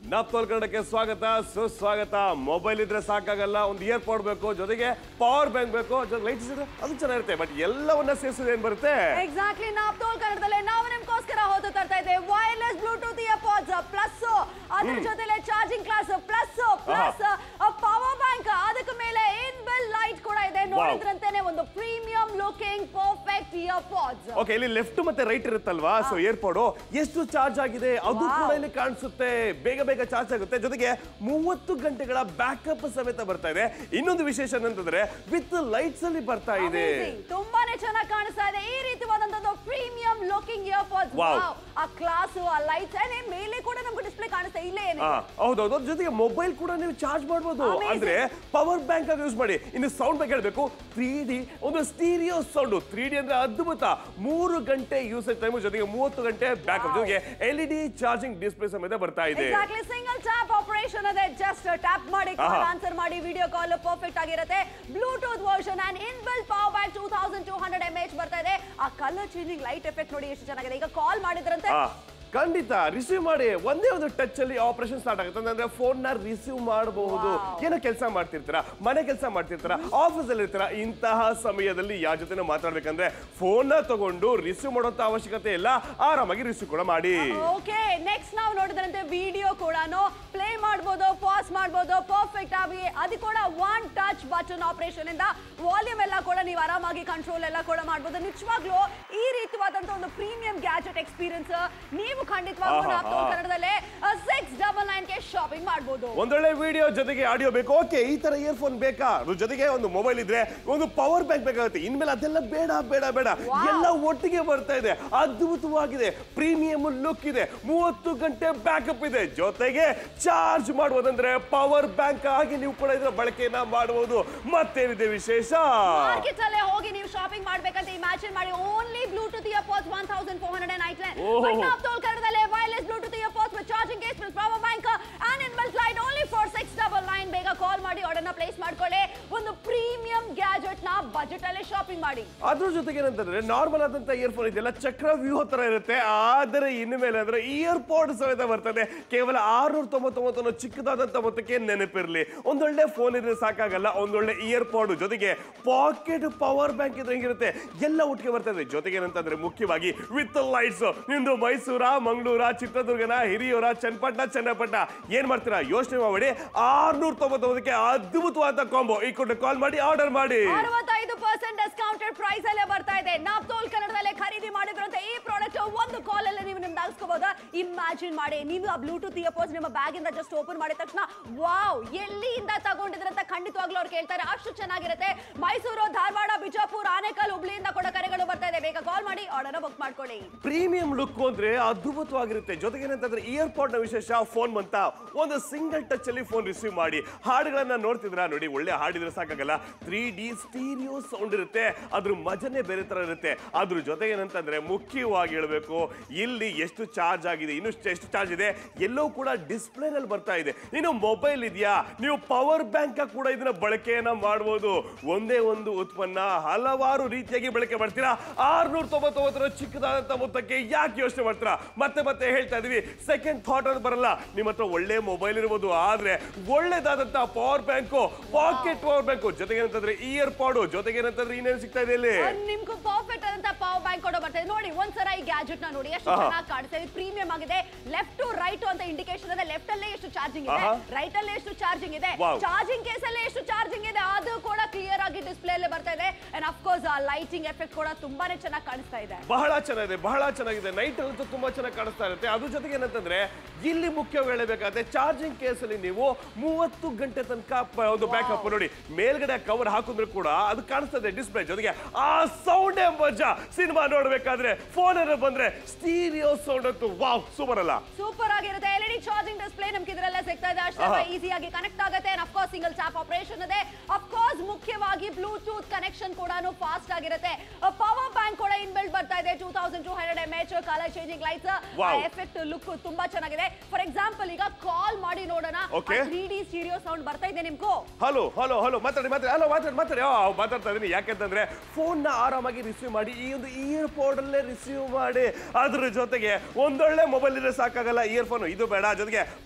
ನಾಪ್ತೋಲ್ ಕನ್ನಡಕ್ಕೆ ಸ್ವಾಗತ ಸುಸ್ವಾಗತ ಮೊಬೈಲ್ ಇದ್ರೆ ಸಾಕಾಗಲ್ಲ ಒಂದು ಇಯರ್ ಪಾಡ್ ಬೇಕು ಜೊತೆಗೆ ಪವರ್ ಬ್ಯಾಂಕ್ ಬೇಕು ಜೊತೆ ಲೈಟ್ಸ್ ಇದ್ರೆ ಅದು ಚೆನ್ನಾಗಿರುತ್ತೆ ಬಟ್ ಎಲ್ಲವನ್ನ ಸೇರಿಸಿದ್ರೆ ಏನ್ ಬರುತ್ತೆ ಎಕ್ಸಾಕ್ಟ್ಲಿ ನಾವು ತೋಲ್ ಕನ್ನಡದಲ್ಲೇ ನಾವು ನಿಮ್ಗೋಸ್ಕರ ಹೋದು ತರ್ತಾ ಇದ್ದೇವೆ ವೈರ್ಲೆಸ್ ಬ್ಲೂಟೂತ್ ಇಯರ್ಪಾಡ್ಸ್ ಪ್ಲಸ್ ಅದ್ರ ಜೊತೆಲೆ charging class plus plus power bank ಅದಕ್ಕೆ ಮೇಲೆ ಇನ್ ಬಿಲ್ ಲೈಟ್ ಕೂಡ ಇದೆ ನೋಡಿದ್ರಂತೆನೆ ಒಂದು premium looking perfect earpods okay ಇಲ್ಲಿ ಲೆಫ್ಟ್ ಮತ್ತೆ ರೈಟ್ ಇರುತ್ತಲ್ವಾ ಸೊ ಏರ್ಪೋರ್ಡ್ ಎಷ್ಟು ಚಾರ್ಜ್ ಆಗಿದೆ ಅದು Wow. ಕೂಡ ಇಲ್ಲಿ ಕಾಣಿಸುತ್ತೆ ಬೇಗ ಬೇಗ ಚಾರ್ಜ್ ಆಗುತ್ತೆ ಜೊತೆಗೆ ಮೂವತ್ತು ಗಂಟೆಗಳ ಬ್ಯಾಕಪ್ ಸಮೇತ ಬರ್ತಾ ಇದೆ ಇನ್ನೊಂದು ವಿಶೇಷ ಏನಂತಂದ್ರೆ ವಿತ್ ಲೈಟ್ಸ್ ಅಲ್ಲಿ ಬರ್ತಾ ಇದೆ ತುಂಬಾನೇ ಚೆನ್ನಾಗಿ ಕಾಣಿಸ್ತಾ ಇದೆ ಈ ರೀತಿಯಾದಂತಹ ಪ್ರೀಮಿಯಂ ಲುಕಿಂಗ್ ಇಯರ್ಪಾಡ್ಸ್ Wow. ಆ ಕ್ಲಾಸ್ ಆ ಲೈಟ್ಸ್ ಮೇಲೆ ಕೂಡ ನಮ್ಗೆ ಡಿಸ್ಪ್ಲೇ ಕಾಣಿಸ್ತಾ ಇಲ್ಲೇ ಏನಿದೆ ಹಾ, ಹೌದೌದು ಅದ್ರ ಜೊತೆಗೆ ಮೊಬೈಲ್ ಕೂಡ ನೀವು ಚಾರ್ಜ್ ಮಾಡಬಹುದು Amazing. ಅಂದ್ರೆ ಪವರ್ ಬ್ಯಾಂಕ್ ಆಗಿ ಯೂಸ್ ಮಾಡಿ ಇನ್ನು ಸೌಂಡ್ ಬಗ್ಗೆ ಹೇಳ್ಬೇಕು ತ್ರೀ ಡಿ ಒಂದು ಸ್ಟೀರಿಯೋ ಸೌಂಡ್ ತ್ರೀ ಡಿ ಅಂದ್ರೆ ಅದ್ಭುತ ಮೂರು ಗಂಟೆ ಯೂಸೇಜ್ ಟೈಮ್ ಜೊತೆಗೆ ಮೂವತ್ತು ಗಂಟೆ ಬ್ಯಾಕಪ್ ಜೊತೆಗೆ L E D charging display ಸಮೇತ ಬರ್ತಾ ಇದೆ ಎಕ್ಸಾಕ್ಟ್ಲಿ ಸಿಂಗಲ್ ಟ್ಯಾಪ್ ಆಪರೇಷನ್ ಅದೇ ಜಸ್ಟ್ ಟ್ಯಾಪ್ ಮಾಡಿ ಕಾಲ್ ಆಹಾ. ಆನ್ಸರ್ ಮಾಡಿ ವಿಡಿಯೋ ಕಾಲ್ ಪರ್ಫೆಕ್ಟ್ ಆಗಿರುತ್ತೆ Bluetooth version and in built power bank two thousand two hundred M H ಬರ್ತಾ ಇದೆ ಆ ಕಲರ್ ಚೇಂಜಿಂಗ್ ಲೈಟ್ ಎಫೆಕ್ಟ್ ನೋಡಿ ಎಷ್ಟು ಚೆನ್ನಾಗಿದೆ ಈಗ ಕಾಲ್ ಮಾಡಿದ್ರಂತೆ ಆ, ಖಂಡಿತ ರಿಸೀವ್ ಮಾಡಿ ಒಂದೇ ಒಂದು ಟಚ್ ಅಲ್ಲಿ ಆಪರೇಷನ್ ಸ್ಟಾರ್ಟ್ ಆಗುತ್ತೆ ಅಂದ್ರೆ ಫೋನ್ ನ ರಿಸೀವ್ ಮಾಡಬಹುದು Wow. ಏನೋ ಕೆಲಸ ಮಾಡ್ತಿರ್ತೀರಾ ಮನೆ ಕೆಲಸ ಮಾಡ್ತಿರ್ತೀರಾ ಆಫೀಸ್ ಅಲ್ಲಿ ಇರ್ತೀರಾ ಇಂತಹ ಸಮಯದಲ್ಲಿ ಯಾರ ಜೊತೆ ಮಾತಾಡ್ಬೇಕಂದ್ರೆ ಫೋನ್ ನ ತಗೊಂಡು ರಿಸೀವ್ ಮಾಡೋಂತ ಅವಶ್ಯಕತೆ ಇಲ್ಲ ಆರಾಮಾಗಿ ರಿಸೀವ್ ಕೂಡ ಮಾಡಿ ಓಕೆ ನೆಕ್ಸ್ಟ್ ನಾವು ನೋಡಿದ್ರಂತೆ ವಿಡಿಯೋ ಕೂಡ ಪ್ಲೇ ಮಾಡ್ಬೋದು ಪಾಸ್ ಮಾಡ್ಬೋದು ಪರ್ಫೆಕ್ಟ್ ಆಗಿ ಅದು ಕೂಡ ಒನ್ ಟಚ್ ಬಟನ್ ಆಪರೇಷನ್ ಇಂದ ವಾಲ್ಯೂಮ್ ಎಲ್ಲ ಕೂಡ ನೀವು ಆರಾಮಾಗಿ ಕಂಟ್ರೋಲ್ ಎಲ್ಲ ಕೂಡ ಮಾಡ್ಬೋದು ನಿಜವಾಗ್ಲೂ ಈ ರೀತಿಯಾದಂತ ಒಂದು ಪ್ರೀಮಿಯಂ ಗ್ಯಾಜೆಟ್ ಎಕ್ಸ್ಪೀರಿಯನ್ಸ್ ನೀವು ಖಂಡಿತವಾಗ್ಲೂ ಆಹಾ. ನಾವು ಕನ್ನಡದಲ್ಲೇ ಸಿಕ್ಸ್ ಡಬಲ್ ನೈನ್ ಗೆ ಶಾಪಿಂಗ್ ಮಾಡ್ಬೋದು ಒಂದೊಳ್ಳೆ ವಿಡಿಯೋ ಜೊತೆಗೆ ಆಡಿಯೋ ಬೇಕು ಓಕೆ ಈ ತರ ಇಯರ್ಫೋನ್ ಬೇಕಾ ಅದ್ರ ಜೊತೆಗೆ ಒಂದು ಮೊಬೈಲ್ ಇದ್ರೆ ಒಂದು ಪವರ್ ಬ್ಯಾಂಕ್ ಬೇಕಾಗುತ್ತೆ ಇನ್ಮೇಲೆ ಅದೆಲ್ಲ ಬೇಡ ಬೇಡ ಬೇಡ Wow. ಎಲ್ಲ ಒಟ್ಟಿಗೆ ಬರ್ತಾ ಇದೆ ಅದ್ಭುತವಾಗಿದೆ ಪ್ರೀಮಿಯಂ ಲುಕ್ ಇದೆ ಮೂವತ್ತು ಗಂಟೆ ಬ್ಯಾಕಪ್ ಇದೆ ಜೊತೆಗೆ ಚಾರ್ಜ್ ಮಾಡುವುದಂದ್ರೆ ಪವರ್ ಬ್ಯಾಂಕ್ ಆಗಿ ನೀವು ಕೂಡ ಇದರ ಬಳಕೆಯನ್ನ ಮಾಡಬಹುದು ಮತ್ತೇನಿದೆ ವಿಶೇಷ ಮಾರ್ಕೆಟ್ ಅಲ್ಲೇ ಹೋಗಿ ನೀವು ಶಾಪಿಂಗ್ ಮಾಡ್ಬೇಕಂತ ಇಮ್ಯಾಜಿನ್ ಮಾಡಿ only Bluetooth earpods one thousand four hundred nine ಓಹೋ. ಬಟ್ ನಾವು ತೋಲ್ ಕನ್ನಡದಲ್ಲೇ wireless Bluetooth earpods with charging case with power bank and in built light only for six double nine ಬೇಗ ಕಾಲ್ ಮಾಡಿ ಆರ್ಡರ್ನ ಪ್ಲೇಸ್ ಮಾಡ್ಕೊಳ್ಳಿ ಒಂದು ಪ್ರೀಮಿಯಂ ಗ್ಯಾಜೆಟ್ ನ ಬಜೆಟ್ ಅಲ್ಲೇ ಶಾಪಿಂಗ್ ಮಾಡಿ ಅದ್ರ ಜೊತೆಗೆ ಏನಂತಂದ್ರೆ ನಾರ್ಮಲ್ ಆದಂತ ಇಯರ್ಫೋನ್ ಇದೆಯಲ್ಲ ಚಕ್ರವ್ಯೂಹ ತರ ಇರುತ್ತೆ ಆದರೆ ಇನ್ಮೇಲೆ ಅಂದ್ರೆ ಇಯರ್ ಪಾಡ್ ಸಮೇತ ಬರ್ತದೆ ಕೇವಲ ಆರ್ನೂರ ತೊಂಬತ್ತೊಂಬತ್ತು ಅನ್ನೋ ಚಿಕ್ಕದಾದಂತ ಮೊತ್ತಕ್ಕೆ ನೆನಪಿರ್ಲಿ ಒಂದೊಳ್ಳೆ ಫೋನ್ ಇದ್ರೆ ಸಾಕಾಗಲ್ಲ ಒಂದೊಳ್ಳೆ ಇಯರ್ ಪಾಡ್ ಜೊತೆಗೆ ಪಾಕೆಟ್ ಪವರ್ ಬ್ಯಾಂಕ್ ಇದ್ರೆ ಹೆಂಗಿರುತ್ತೆ ಎಲ್ಲ ಒಟ್ಟಿಗೆ ಬರ್ತದೆ ಜೊತೆಗೆ ಏನಂತಂದ್ರೆ ಮುಖ್ಯವಾಗಿ ವಿತ್ ಲೈಟ್ಸ್ ನಿಮ್ದು ಮೈಸೂರ ಮಂಗಳೂರ ಚಿತ್ರದುರ್ಗನ ಹಿರಿಯೂರ ಚನ್ನಪಟ್ಟಣ ಚನ್ನಪಟ್ಟಣ ಏನ್ ಮಾಡ್ತೀರಾ ಯೋಚನೆ ಮಾಡಿ ಆರ್ನೂರ ತೊಂಬತ್ತೊಂಬತ್ತಕ್ಕೆ ಅದ್ಭುತವಾದ ಕಾಂಬೋ ಈ ಕೊಟ್ಟು ಕಾಲ್ ಮಾಡಿ ಆರ್ಡರ್ ಮಾಡಿ ಅರವತ್ತೈದು ಪರ್ಸೆಂಟ್ ಡಿಸ್ಕೌಂಟೆಡ್ ಪ್ರೈಸ್ ಅಲ್ಲೇ ಬರ್ತಾ ಇದೆ ನಾಪ್ ತೋಲ್ ಕನ್ನಡದಲ್ಲೇ ಖರೀದಿ ಮಾಡಿದ್ರಂತೆ ಈ ಪ್ರಾಡಕ್ಟ್ ಒಂದು ಕಾಲ್ ಅಲ್ಲೇ ನೀವು ನಿಮ್ದು ಅಲ್ಸ್ಕೋಬಹುದು ಇಮ್ಯಾಜಿನ್ ಮಾಡಿ ನೀವು ಆ ಬ್ಲೂಟೂತ್ ಇಯರ್ಪೋಸ್ ನಿಮ್ಮ ಬ್ಯಾಗ್ ಇಂದ ಜಸ್ಟ್ ಓಪನ್ ಮಾಡಿದ ತಕ್ಷಣ ವಾವ್ ಎಲ್ಲಿಂದ ತಗೊಂಡಿದ್ರಂತ ಖಂಡಿತವಾಗ್ಲೂ ಅವ್ರು ಕೇಳ್ತಾರೆ ಅಷ್ಟು ಚೆನ್ನಾಗಿರುತ್ತೆ ಮೈಸೂರು ಧಾರವಾಡ ಬಿಜಾಪುರ ಆನೇಕಲ್ ಹುಬ್ಳಿಯಿಂದ ಕೂಡ ಕರೆಗಳು ಬರ್ತಾ ಇದೆ ಬೇಗ ಕಾಲ್ ಮಾಡಿ ಆರ್ಡರ್ ಬುಕ್ ಮಾಡ್ಕೊಳ್ಳಿ ಪ್ರೀಮಿಯಂ ಲುಕ್ ಅಂದ್ರೆ ಅದ್ಭುತವಾಗಿರುತ್ತೆ ಜೊತೆಗೆ ಏನಂತಂದ್ರೆ ಇಯರ್ ಪಾಡ್ ನ ವಿಶೇಷ ಫೋನ್ ಬಂತ ಒಂದು ಸಿಂಗಲ್ ಟಚ್ ಅಲ್ಲಿ ಫೋನ್ ರಿಸೀವ್ ಮಾಡಿ ಹಾಡುಗಳನ್ನ ನೋಡ್ತಿದ್ರ ನೋಡಿ ಒಳ್ಳೆ ಹಾಡಿದ್ರೆ ಸಾಕಾಗಲ್ಲ ತ್ರೀ ಡಿ ಸ್ಟೀರಿಯೋ ಸೌಂಡ್ ಇರುತ್ತೆ ಅದ್ರ ಮಜನೆ ಬೇರೆ ತರ ಇರುತ್ತೆ ಅದ್ರ ಜೊತೆಗೆ ಏನಂತಂದ್ರೆ ಮುಖ್ಯವಾಗಿ ಹೇಳ್ಬೇಕು ಇಲ್ಲಿ ಎಷ್ಟು ಚಾರ್ಜ್ ಆಗಿದೆ ಇನ್ನು ಎಷ್ಟು ಚಾರ್ಜ್ ಇದೆ ಎಲ್ಲವೂ ಕೂಡ ಡಿಸ್ಪ್ಲೇ ನಲ್ಲಿ ಬರ್ತಾ ಇದೆ ಇನ್ನು ಮೊಬೈಲ್ ಇದೆಯಾ ನೀವು ಪವರ್ ಬ್ಯಾಂಕ್ ಕೂಡ ಇದನ್ನ ಬಳಕೆಯನ್ನ ಮಾಡಬಹುದು ಒಂದೇ ಒಂದು ಉತ್ಪನ್ನ ಹಲವಾರು ರೀತಿಯಾಗಿ ಬಳಕೆ ಮಾಡ್ತೀರಾ ಆರ್ನೂರ ತೊಂಬತ್ತೊಂಬತ್ತರ ಚಿಕ್ಕದಾದಂತ ಮೊತ್ತಕ್ಕೆ ಯಾಕೆ ಯೋಚನೆ ಮಾಡ್ತೀರಾ ಮತ್ತೆ ಮತ್ತೆ ಹೇಳ್ತಾ ಇದೀವಿ ಸೆಕೆಂಡ್ ಥಾಟ್ ಅಂತ ಬರಲ್ಲ ನಿಮ್ಮ ಹತ್ರ ಒಳ್ಳೆ ಮೊಬೈಲ್ ಇರ್ಬೋದು ಆದ್ರೆ ಒಳ್ಳೇದಾದಂತ power bank pocket power bank ಜೊತೆಗೆ ಏನಂತಂದ್ರೆ ಇಯರ್ ಪಾಡು ಜೊತೆಗೆ ಏನಂತಂದ್ರೆ ಇನ್ನೇನು ಸಿಗ್ತಾ ಇದೆ ಇಲ್ಲಿ ನಿಮ್ಗೂ ಪರ್ಫೆಕ್ಟ್ ಆದಂತ ಪವರ್ ಬ್ಯಾಂಕ್ ಕೊಡೋ ಬರ್ತದೆ ನೋಡಿ ಒಂದ್ಸಲ ಈ ಗ್ಯಾಜೆಟ್ ನ ನೋಡಿ ಎಷ್ಟು ಆಹಾ. ಚೆನ್ನಾಗಿ ಕಾಣಿಸ್ತಾ ಇದೆ ಪ್ರೀಮಿಯಂ ಆಗಿದೆ ಲೆಫ್ಟ್ ಟು ರೈಟ್ ಅಂತ ಇಂಡಿಕೇಶನ್ ಇದೆ ಲೆಫ್ಟ್ ಅಲ್ಲೇ ಎಷ್ಟು ಚಾರ್ಜಿಂಗ್ ಇದೆ ಆಹಾ. ರೈಟ್ ಅಲ್ಲೇ ಎಷ್ಟು ಚಾರ್ಜಿಂಗ್ ಇದೆ Wow. ಚಾರ್ಜಿಂಗ್ ಕೇಸ್ ಅಲ್ಲೇ ಎಷ್ಟು ಚಾರ್ಜಿಂಗ್ ಇದೆ ಅದು ಕೂಡ ಕ್ಲಿಯರ್ ಆಗಿ ಡಿಸ್ಪ್ಲೇ ಅಲ್ಲೇ ಬರ್ತಾ ಇದೆ ಅಂಡ್ ಅಫ್ ಕೋರ್ಸ್ ಆ ಲೈಟಿಂಗ್ ಎಫೆಕ್ಟ್ ಕೂಡ ತುಂಬಾನೇ ಚೆನ್ನಾಗಿ ಕಾಣಿಸ್ತಾ ಇದೆ ಬಹಳ ಚೆನ್ನಾಗಿದೆ ಬಹಳ ಚೆನ್ನಾಗಿದೆ ನೈಟ್ ಅಂತೂ ತುಂಬಾ ಚೆನ್ನಾಗಿ ಕಾಣಿಸ್ತಾ ಇರುತ್ತೆ ಅದ್ರ ಜೊತೆಗೆ ಏನಂತಂದ್ರೆ ಇಲ್ಲಿ ಮುಖ್ಯವಾಗಿ ಹೇಳಬೇಕಾದ್ರೆ ಚಾರ್ಜಿಂಗ್ ಕೇಸ್ ಅಲ್ಲಿ ನೀವು ಮೂವತ್ತು ಗಂಟೆ ತನಕ ಪ- ಒಂದು ಬ್ಯಾಕಪ್ ನೋಡಿ ಮೇಲ್ಗಡೆ ಕವರ್ ಹಾಕಿದ್ರು ಕೂಡ ಅದು ಕಾಣಿಸ್ತದೆ ಡಿಸ್ಪ್ಲೇ ಜೊತೆಗೆ ಆ ಸೌಂಡ್ ಮಜಾ ಸಿನಿಮಾ ನೋಡ್ಬೇಕಾದ್ರೆ ಫೋನ್ ಬಂದ್ರೆ ಸ್ಟೀರಿಯೋ ಸೌಂಡ್ ಅಂತೂ ವಾವ್ ಸೂಪರ್ ಅಲ್ಲ ಸೂಪರ್ ಆಗಿರುತ್ತೆ ಎಲ್ ಇಡಿ ಚಾರ್ಜಿಂಗ್ ಡಿಸ್ಪ್ಲೇ ನಮ್ಗೆ ಇದರಲ್ಲೇ ಸಿಗ್ತಾ ಇದೆ ಅಷ್ಟೇ ಆಹಾ. ಈಸಿಯಾಗಿ ಕನೆಕ್ಟ್ ಆಗುತ್ತೆ of course single tap operation ಇದೆ ಅಫ್ ಕೋರ್ಸ್ ಮುಖ್ಯವಾಗಿ ಬ್ಲೂಟೂತ್ ಕನೆಕ್ಷನ್ ಕೂಡ ಫಾಸ್ಟ್ ಆಗಿರುತ್ತೆ ಪವರ್ ಬ್ಯಾಂಕ್ ಕೂಡ ಇನ್ ಬಿಲ್ಡ್ ಬರ್ತಾ ಇದೆ two thousand two hundred M H colour changing lights Wow. Effect look ತುಂಬಾ ಚೆನ್ನಾಗಿದೆ ಫಾರ್ ಎಕ್ಸಾಂಪಲ್ ಈಗ ಕಾಲ್ ಮಾಡಿ ನೋಡೋಣ Okay. Three D stereo sound ಬರ್ತಾ ಇದೆ ನಿಮ್ಗೂ ಹಲೋ ಹಲೋ ಹಲೋ ಮಾತಾಡಿ ಮಾತಾಡಿ ಹಲೋ ಮಾತಾಡಿ ಮಾತಾಡಿ ಆ, ಮಾತಾಡ್ತಾ ಇದೀನಿ ಯಾಕೆಂತಂದ್ರೆ ಫೋನ್ ನ ಆರಾಮಾಗಿ ರಿಸೀವ್ ಮಾಡಿ ಈ ಒಂದು ಇಯರ್ ಪೋರ್ಡ್ ಅಲ್ಲೇ ರಿಸೀವ್ ಮಾಡಿ ಅದ್ರ ಜೊತೆಗೆ ಒಂದೊಳ್ಳೆ ಮೊಬೈಲ್ ಇದ್ರೆ ಸಾಕಾಗಲ್ಲ ಇಯರ್ ಫೋನ್ ಇದು ಬೇಡ ಜೊತೆಗೆ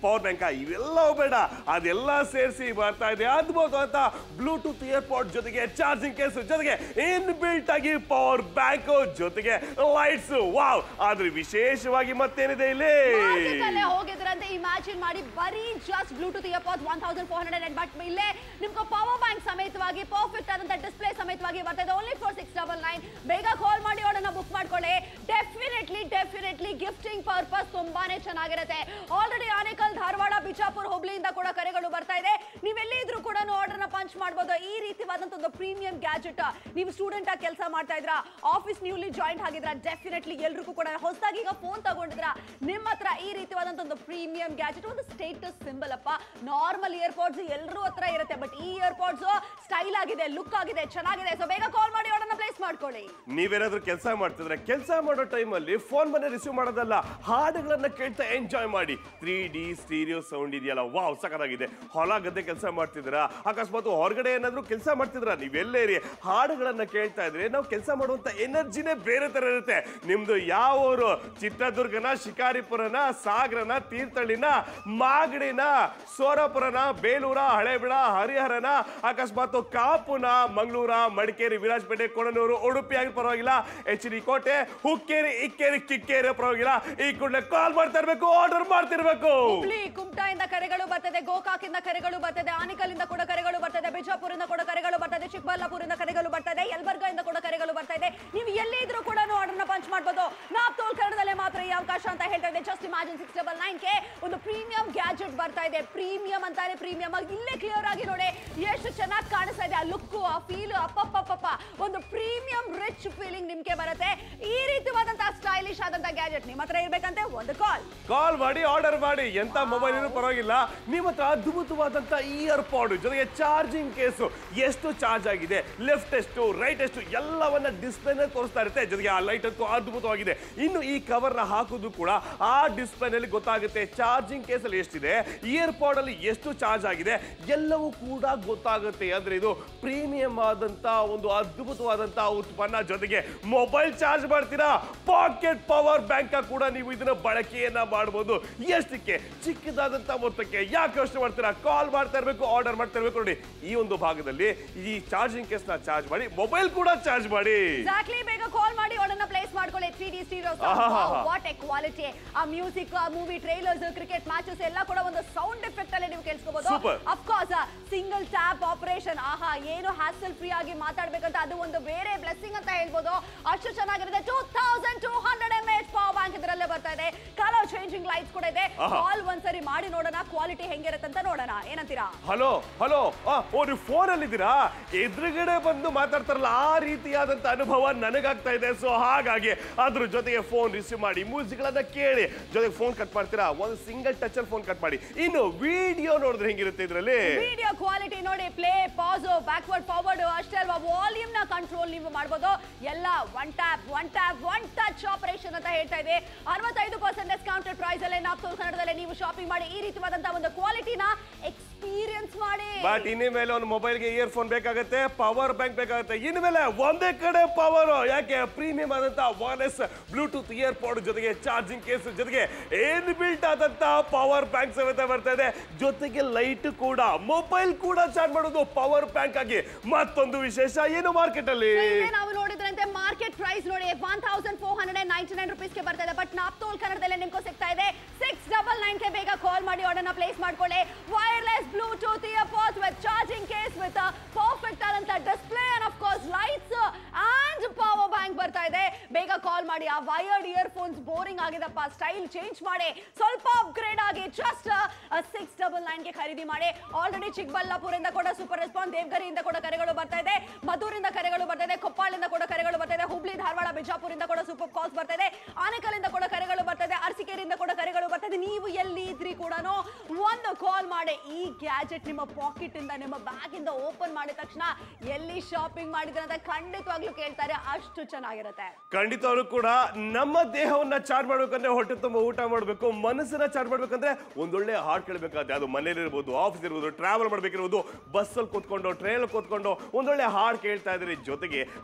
ಪವರ್ ಬ್ಯಾಂಕ್ ಇವೆಲ್ಲ ಬೇಡ ಅದೆಲ್ಲ ಸೇರಿಸಿ ಬರ್ತಾ ಇದೆ ಅದ್ಭುತವಾದ ಬ್ಲೂಟೂತ್ ಇಯರ್ಪಾಡ್ ಜೊತೆಗೆ ಚಾರ್ಜಿಂಗ್ ಕೇಸ್ ಜೊತೆಗೆ ಇನ್ ಬಿಲ್ಟ್ ಆಗಿ ಪವರ್ ಬ್ಯಾಂಕ್ ಜೊತೆಗೆ ಲೈಟ್ಸ್ ವಾವ್ ಆದ್ರೆ ವಿಶೇಷವಾಗಿ ಮತ್ತೇನಿದೆ ಇಲ್ಲಿ ಮಾರ್ಕೆಟ್ ಅಲ್ಲೇ ಹೋಗಿದ್ರಂತೆ ಇಮ್ಯಾಜಿನ್ ಮಾಡಿ ಬರೀ just Bluetooth earpods one thousand four hundred and but ಇಲ್ಲೇ ನಿಮ್ಗೆ ಪವರ್ ಬ್ಯಾಂಕ್ ಸಮೇತವಾಗಿ ಪರ್ಫೆಕ್ಟ್ ಆದಂತ ಡಿಸ್ಪ್ಲೇ ಸಮೇತವಾಗಿ ಬರ್ತದೆ only for six double nine ಬೇಗ ಕಾಲ್ ಮಾಡಿ ಅವಳನ್ನ ಬುಕ್ ಮಾಡ್ಕೊಳ್ಳಿ ಡೆಫಿನೆಟ್ಲಿ ಡೆಫಿನೆಟ್ಲಿ ಗಿಫ್ಟಿಂಗ್ ಪರ್ಪಸ್ ತುಂಬಾನೇ ಚೆನ್ನಾಗಿರುತ್ತೆ ಆಲ್ರೆಡಿ ಆನೇಕಲ್ ಧಾರವಾಡ ಬಿಜಾಪುರ ಹುಬ್ಳಿಯಿಂದ ಕೂಡ ಕರೆಗಳು ಬರ್ತಾ ಇದೆ ನೀವೆಲ್ಲೇ ಇದ್ರೂ ಕೂಡ ಆರ್ಡರ್ನ ಪಂಚ್ ಮಾಡ್ಬೋದು ಈ ರೀತಿವಾದಂತ ಒಂದು ಪ್ರೀಮಿಯಂ ಗ್ಯಾಜೆಟ್ ನೀವು ಸ್ಟೂಡೆಂಟ್ ಆಗಿ ಕೆಲಸ ಮಾಡ್ತಾ ಇದ್ರ ಆಫೀಸ್ ನ್ಯೂಲಿ ಜಾಯಿಂಟ್ ಆಗಿದ್ರ ಡೆಫಿನೆಟ್ಲಿ ಎಲ್ರಿಗೂ ಕೂಡ ಹೊಸದಾಗಿ ಈಗ ಫೋನ್ ತಗೊಂಡಿದ್ರ ನಿಮ್ಮ ಹತ್ರ ಈ ರೀತಿವಾದಂತ ಒಂದು ಪ್ರೀಮಿಯಂ ಗ್ಯಾಜೆಟ್ ಒಂದು ಸ್ಟೇಟಸ್ ಸಿಂಬಲ್ ಅಪ್ಪ ನಾರ್ಮಲ್ ಇಯರ್ಪಾಡ್ಸ್ ಎಲ್ಲರೂ ಹತ್ರ ಇರುತ್ತೆ ಬಟ್ ಈ ಇಯರ್ಪಾಡ್ಸ್ ಸ್ಟೈಲ್ ಆಗಿದೆ ಲುಕ್ ಆಗಿದೆ ಚೆನ್ನಾಗಿದೆ ಸೊ ಬೇಗ ಕಾಲ್ ಮಾಡಿ ಆರ್ಡರ್ನ ಪ್ಲೇಸ್ ಮಾಡ್ಕೊಳ್ಳಿ ನೀವೇನಾದ್ರೂ ಕೆಲಸ ಮಾಡ್ತಿದ್ರೆ ಕೆಲಸ ಮಾಡೋ ಟೈಮಲ್ಲಿ ಫೋನ್ ಮನೆ ರಿಸೀವ್ ಮಾಡೋದಲ್ಲ ಹಾಡುಗಳನ್ನ ಕೇಳ್ತಾ ಎಂಜಾಯ್ ಮಾಡಿ ತ್ರೀ ಡಿ ಸ್ಟೀರಿಯೋ ಸೌಂಡ್ ಇದೆಯಲ್ಲ ವಾವ್ ಸಖತ್ತಾಗಿದೆ ಹೊಲ ಗದ್ದೆ ಕೆಲಸ ಮಾಡ್ತಿದ್ದೀರಾ ಅಕಸ್ಮಾತ್ ಹೊರಗಡೆ ಏನಾದ್ರೂ ಕೆಲಸ ಮಾಡ್ತಿದ್ರ ನೀವೆಲ್ಲೇ ಇರಿ ಹಾಡುಗಳನ್ನ ಕೇಳ್ತಾ ಇದ್ರೆ ನಾವು ಕೆಲಸ ಮಾಡುವಂತ ಎನರ್ಜಿನೇ ಬೇರೆ ತರ ಇರುತ್ತೆ ನಿಮ್ದು ಯಾವ ಊರು ಚಿತ್ರದುರ್ಗನ ಶಿಕಾರಿಪುರನ ಸಾಗರನ ತೀರ್ಥಹಳ್ಳಿನ ಮಾಗಡಿನ ಸೋರಪುರನ ಬೇಲೂರ ಹಳೇಬಿಳ ಹರಿಹರನ ಅಕಸ್ಮಾತ್ ಕಾಪುನ ಮಂಗಳೂರ ಮಡಿಕೇರಿ ವಿರಾಜಪೇಟೆ ಕೊಣನೂರು ಉಡುಪಿ ಆಗಿ ಪರವಾಗಿಲ್ಲ ಎಚ್ ಡಿ ಕೋಟೆ ಹುಕ್ಕೇರಿ ಇಕ್ಕೇರಿ ಕಿಕ್ಕೇರಿ ಪರವಾಗಿಲ್ಲ ಈ ಕೂಡಲೇ ಕಾಲ್ ಮಾಡ್ತಾ ಇರ್ಬೇಕು ಆರ್ಡರ್ ಮಾಡ್ತಿರ್ಬೇಕು ಹುಬ್ಳಿ ಕುಮಟಾಯಿಂದ ಕರೆಗಳು ಬರ್ತದೆ ಗೋಕಾಕಿಂದ ಕರೆಗಳು ಬರ್ತದೆ ಆನಿಕಲಿಂದ ಕೂಡ ಕರೆಗಳು ಬರ್ತದೆ ಬಿಜಾಪುರಿಂದ ಕೂಡ ಕರೆಗಳು ಬರ್ತದೆ ಚಿಕ್ಕಬಳ್ಳಾಪುರದಿಂದ ಕರೆಗಳು ಬರ್ತದೆ ಯಲಬರ್ಗದಿಂದ ಕೂಡ ಕರೆಗಳು ಬರ್ತಾ ಇದೆ ನೀವು ಎಲ್ಲಿ ಇದ್ರೂ ಕೂಡ ಆರ್ಡರ್ನ ಪಂಚ್ ಮಾಡ್ಬೋದು ನಾಪ್ ತೋಲ್ ಕನ್ನಡದಲ್ಲೇ ಮಾತ್ರ ಈ ಅವಕಾಶ ಅಂತ ಹೇಳ್ತಾ ಇದೆ just imagine six double nine ಗೆ ಒಂದು ಪ್ರೀಮಿಯಂ ಗ್ಯಾಜೆಟ್ ಬರ್ತಾ ಇದೆ ಪ್ರೀಮಿಯಂ ಅಂತಾನೆ ಪ್ರೀಮಿಯಂ ಆಗಿ ಇಲ್ಲೇ ಕ್ಲಿಯರ್ ಆಗಿ ನೋಡಿ ಎಷ್ಟು ಚೆನ್ನಾಗಿ ಕಾಣಿಸ್ತಾ ಇದೆ ಆ ಲುಕ್ ಆ ಫೀಲ್ ಅಪ್ಪಪ್ಪಪ್ಪ ಒಂದು ಪ್ರೀಮಿಯಂ ರಿಚ್ ಫೀಲಿಂಗ್ ನಿಮ್ಗೆ ಬರುತ್ತೆ ಈ ರೀತಿವಾದಂತಹ ಸ್ಟೈಲಿಶ್ ಆದಂತಹ ಗ್ಯಾಜೆಟ್ ನಿಮ್ಮ ಹತ್ರ ಇರ್ಬೇಕಂತೆ ಒಂದು ಕಾಲ್ ಕಾಲ್ ಮಾಡಿ ಆರ್ಡರ್ ಮಾಡಿ ಎಂತ ಮೊಬೈಲ್ ಇರೋ ಪರವಾಗಿಲ್ಲ ನಿಮ್ಮ ಹತ್ರ ಅದ್ಭುತವಾದಂತ ಇಯರ್ ಪಾಡ್ ಜೊತೆಗೆ ಚಾರ್ಜಿಂಗ್ ಕೇಸು ಎಷ್ಟು ಚಾರ್ಜ್ ಆಗಿದೆ ಲೆಫ್ಟ್ ಎಷ್ಟು ರೈಟ್ ಎಷ್ಟು ಎಲ್ಲವನ್ನ ಡಿಸ್ಪ್ಲೇನಲ್ಲಿ ತೋರಿಸ್ತಾ ಇರುತ್ತೆ ಜೊತೆಗೆ ಆ ಲೈಟ್ ಅಂತೂ ಅದ್ಭುತವಾಗಿದೆ ಇನ್ನು ಈ ಕವರ್ನ ಹಾಕೋದು ಕೂಡ ಆ ಡಿಸ್ಪ್ಲೇನಲ್ಲಿ ಗೊತ್ತಾಗುತ್ತೆ ಚಾರ್ಜಿಂಗ್ ಕೇಸಲ್ಲಿ ಎಷ್ಟಿದೆ ಇಯರ್ ಪಾಡ್ ಅಲ್ಲಿ ಎಷ್ಟು ಚಾರ್ಜ್ ಆಗಿದೆ ಎಲ್ಲವೂ ಕೂಡ ಗೊತ್ತಾಗುತ್ತೆ ಅಂದ್ರೆ ಇದು ಪ್ರೀಮಿಯಂ ಆದಂತ ಒಂದು ಅದ್ಭುತವಾದಂತ ಉತ್ಪನ್ನ ಜೊತೆಗೆ ಮೊಬೈಲ್ ಚಾರ್ಜ್ ಮಾಡ್ತೀರಾ ಪಾಕೆಟ್ ಪವರ್ ಬ್ಯಾಂಕ್ ಕೂಡ ನೀವು ಇದನ್ನ ಬಳಕೆಯನ್ನ ಮಾಡಬಹುದು ಎಷ್ಟಕ್ಕೆ ಚಿಕ್ಕದಾದಂತ ಮೊತ್ತಕ್ಕೆ ಯಾಕೆ ಯೋಚನೆ ಮಾಡ್ತೀರಾ ಕಾಲ್ ಮಾಡ್ತಾ ಇರಬೇಕು ಆರ್ಡರ್ ಮಾಡ್ತಾ ಇರಬೇಕು ನೋಡಿ ಈ ಒಂದು ಭಾಗದಲ್ಲಿ ಈ ಚಾರ್ಜಿಂಗ್ ಕೇಸ್ ನ ಚಾರ್ಜ್ ಮಾಡಿ ಮೊಬೈಲ್ ಕೂಡ ಚಾರ್ಜ್ ಮಾಡಿ ಎಕ್ಸಾಕ್ಟ್ಲಿ ಬೇಗ ಕಾಲ್ ಮಾಡಿ ಅವಳನ್ನ ಪ್ಲೇಸ್ ಮಾಡ್ಕೊಳ್ಳಿ ತ್ರೀ ಡಿ ಸ್ಟೀರಿಯೋ ಆಹಾಹಾಹಾ. ವಾಟ್ ಎ ಕ್ವಾಲಿಟಿ ಆ ಮ್ಯೂಸಿಕ್ ಆ ಮೂವಿ ಟ್ರೈಲರ್ಸ್ ಕ್ರಿಕೆಟ್ ಮ್ಯಾಚಸ್ ಎಲ್ಲ ಕೂಡ ಒಂದು ಸೌಂಡ್ ಎಫೆಕ್ಟ್ ಅಲ್ಲಿ ನೀವು ಕೇಳಿಸ್ಕೋಬಹುದು Super. Of course single tap operation ಆಹಾ ಏನು ಹ್ಯಾಸಲ್ ಫ್ರೀ ಆಗಿ ಮಾತಾಡ್ಬೇಕಂತ ಅದು ಒಂದು ಬೇರೆ ಬ್ಲೆಸ್ಸಿಂಗ್ ಅಂತ ಹೇಳ್ಬೋದು ಅಷ್ಟು ಚೆನ್ನಾಗಿರುತ್ತೆ two thousand two hundred M H power bank ಇದರಲ್ಲೇ ಬರ್ತಾ ಇದೆ ಕಲರ್ ಚೇಂಜಿಂಗ್ ಲೈಟ್ಸ್ ಕೂಡ ಇದೆ ಆಹಾ. ಕಾಲ್ ಒಂದ್ಸರಿ ಮಾಡಿ ನೋಡೋಣ ಕ್ವಾಲಿಟಿ ಹೆಂಗಿರುತ್ತೆ ಅಂತ ನೋಡೋಣ ಏನಂತೀರಾ ಹಲೋ ಹಲೋ ಓ ನೀವು ಫೋನ್ ಅಲ್ಲಿದ್ದೀರಾ ಎದುರುಗಡೆ ಬಂದು ಮಾತಾಡ್ತಾರಲ್ಲ ಆ ರೀತಿಯಾದಂತ ಅನುಭವ ನನಗಾಗ್ತಾ ಇದೆ ಸೊ ಹಾಗಾಗಿ ಅದ್ರ ಜೊತೆಗೆ ಫೋನ್ ರಿಸೀವ್ ಮಾಡಿ ಮ್ಯೂಸಿಕ್ಗಳನ್ನ ಕೇಳಿ ಜೊತೆಗೆ ಫೋನ್ ಕಟ್ ಮಾಡ್ತೀರಾ ಒಂದು ಸಿಂಗಲ್ ಟಚ್ ಅಲ್ಲಿ ಫೋನ್ ಕಟ್ ಮಾಡಿ ಇನ್ನು ವಿಡಿಯೋ ನೋಡಿದ್ರೆ ಹೆಂಗಿರುತ್ತೆ ಇದರಲ್ಲಿ ವಿಡಿಯೋ ಕ್ವಾಲಿಟಿ ನೋಡಿ ಪ್ಲೇ ಪಾಸ್ ಬ್ಯಾಕ್ವರ್ಡ್ ಫಾರ್ವರ್ಡ್ ಅಷ್ಟೇ ಅಲ್ವಾ ವಾಲ್ಯೂಮ್ ನ ಕಂಟ್ರೋಲ್ ನೀವು ಮಾಡಬಹುದು ಎಲ್ಲ one tap one tap one touch operation ಅಂತ ಹೇಳ್ತಾ ಇದೆ ಅರವತ್ತೈದು ಪರ್ಸೆಂಟ್ ಡಿಸ್ಕೌಂಟೆಡ್ ಪ್ರೈಸ್ ಅಲ್ಲೇ ನಾಪ್ತೋಲ್ ಕನ್ನಡದಲ್ಲೇ ನೀವು ಶಾಪಿಂಗ್ ಮಾಡಿ ಈ ರೀತಿಯಾದಂತಹ ಒಂದು ಕ್ವಾಲಿಟಿನ ಎಕ್ಸ್ಪೀರಿಯನ್ಸ್ ಮಾಡಿ ಬಟ್ ಇನ್ನು ಮೇಲೆ ಒಂದು ಮೊಬೈಲ್ಗೆ ಇಯರ್ ಫೋನ್ ಬೇಕಾಗುತ್ತೆ ಪವರ್ ಬ್ಯಾಂಕ್ ಬೇಕಾಗುತ್ತೆ ಇನ್ನು ಮೇಲೆ ಒಂದೇ ಕಡೆ ಪವರ್ ಯಾಕೆ ಪ್ರೀಮಿಯಂ ಆದಂತ ವೈರ್ಲೆಸ್ ಬ್ಲೂಟೂತ್ ಇಯರ್ ಪಾಡ್ ಜೊತೆಗೆ ಚಾರ್ಜಿಂಗ್ ಕೇಸ್ ಜೊತೆಗೆ ಏನ್ ಬಿಲ್ಟ್ ಆದಂತ ಪವರ್ ಬ್ಯಾಂಕ್ ಸಮೇತ ಬರ್ತಾ ಇದೆ ಜೊತೆಗೆ ಲೈಟ್ ಕೂಡ ಮೊಬೈಲ್ ಕೂಡ ಚಾರ್ಜ್ ಮಾಡೋದು ಪವರ್ ಬ್ಯಾಂಕ್ ಆಗಿ ಮತ್ತೊಂದು ವಿಶೇಷ ಏನು ಮಾರ್ಕೆಟ್ ಅಲ್ಲಿ ಇಲ್ಲೇ ನಾವು ನೋಡಿದ್ರಂತೆ ಮಾರ್ಕೆಟ್ ಪ್ರೈಸ್ ನೋಡಿ one thousand four hundred and ninety nine ರುಪೀಸ್ಗೆ ಬರ್ತಾ ಇದೆ ಬಟ್ ನಾಪ್ತೋಲ್ ಕನ್ನಡದಲ್ಲೇ ನಿಮ್ಗೆ ಸಿಗ್ತಾ ಇದೆ ಸಿಕ್ಸ್ ಡಬಲ್ ನೈನ್ಗೆ ಬೇಗ ಕಾಲ್ ಮಾಡಿ ಆರ್ಡರ್ನ ಪ್ಲೇಸ್ ಮಾಡ್ಕೊಳ್ಳಿ wireless Bluetooth earpods with charging case with perfect ಆದಂತ display and of course lights and power bank ಬರ್ತಾ ಇದೆ ಬೇಗ ಕಾಲ್ ಮಾಡಿ ಆ ವೈರ್ಡ್ ಇಯರ್ಫೋನ್ಸ್ ಬೋರಿಂಗ್ ಆಗಿದಪ್ಪ ಸ್ಟೈಲ್ ಚೇಂಜ್ ಮಾಡಿ ಸ್ವಲ್ಪ ಅಪ್ಗ್ರೇಡ್ ಆಗಿ ಜಸ್ಟ್ ಸಿಕ್ಸ್ ಡಬಲ್ ನೈನ್ಗೆ ಖರೀದಿ ಮಾಡಿ ಆಲ್ರೆಡಿ ಚಿಕ್ಕಬಳ್ಳಾಪುರದಿಂದ ಕೂಡ ಸೂಪರ್ ರೆಸ್ಪಾನ್ಸ್ ದೇವಗರಿಯಿಂದ ಕೂಡ ಕರೆಗಳು ಬರ್ತಾ ಇದೆ ಮಧೂರಿಂದ ಕರೆಗಳು ಬರ್ತಾ ಇದೆ ಕೊಪ್ಪಾಳಿಂದ ಕೂಡ ಕರೆಗಳು ಬರ್ತಾ ಇದೆ ಹುಬ್ಳಿ ಧಾರವಾಡ ಬಿಜಾಪುರಿಂದ ಕೂಡ ಸೂಪರ್ ಕಾಲ್ಸ್ ಬರ್ತಾ ಇದೆ ಆನೇಕಲಿಂದ ಕೂಡ ಕರೆಗಳು ಬರ್ತಾ ಇದೆ ಅರಸಿಕೆರೆಯಿಂದ ಕೂಡ ಕರೆಗಳು ಬರ್ತಾ ಇದೆ ನೀವು ಎಲ್ಲಿ ಇದ್ರಿ ಕೂಡ ಒಂದು ಕಾಲ್ ಮಾಡಿ ಈ ಗ್ಯಾಜೆಟ್ ನಿಮ್ಮ ಪಾಕೆಟ್ ಇಂದ ನಿಮ್ಮ ಬ್ಯಾಗ್ ಇಂದ ಓಪನ್ ಮಾಡಿದ ತಕ್ಷಣ ಎಲ್ಲಿ ಶಾಪಿಂಗ್ ಮಾಡಿದ್ರೆ ಅಂತ ಖಂಡಿತವಾಗ್ಲೂ ಕೇಳ್ತಾರೆ ಅಷ್ಟು ಚೆನ್ನಾಗಿರುತ್ತೆ ಖಂಡಿತವಾಗ್ಲೂ ಕೂಡ ನಮ್ಮ ದೇಹವನ್ನ ಚಾರ್ಜ್ ಮಾಡ್ಬೇಕಂದ್ರೆ ಹೊಟ್ಟೆ ತುಂಬ ಊಟ ಮಾಡಬೇಕು ಮನಸ್ಸನ್ನ ಚಾರ್ಜ್ ಮಾಡ್ಬೇಕಂದ್ರೆ ಒಂದೊಳ್ಳೆ ಹಾಡ್ ಕೇಳಬೇಕಾದ್ರೆ ಅದು ಮನೇಲಿ ಇರ್ಬೋದು ಆಫೀಸ್ ಇರ್ಬೋದು ಟ್ರಾವೆಲ್ ಮಾಡ್ಬೇಕಿರ್ಬೋದು ಬಸ್ಸಲ್ಲಿ ಕೂತ್ಕೊಂಡು ಟ್ರೈನ್ ಕೂತ್ಕೊಂಡು ಒಂದೊಳ್ಳೆ ಹಾಡ್ ಕೇಳ್ತಾ ಇದ್ರೆ ಜೊತೆಗೆ ಆ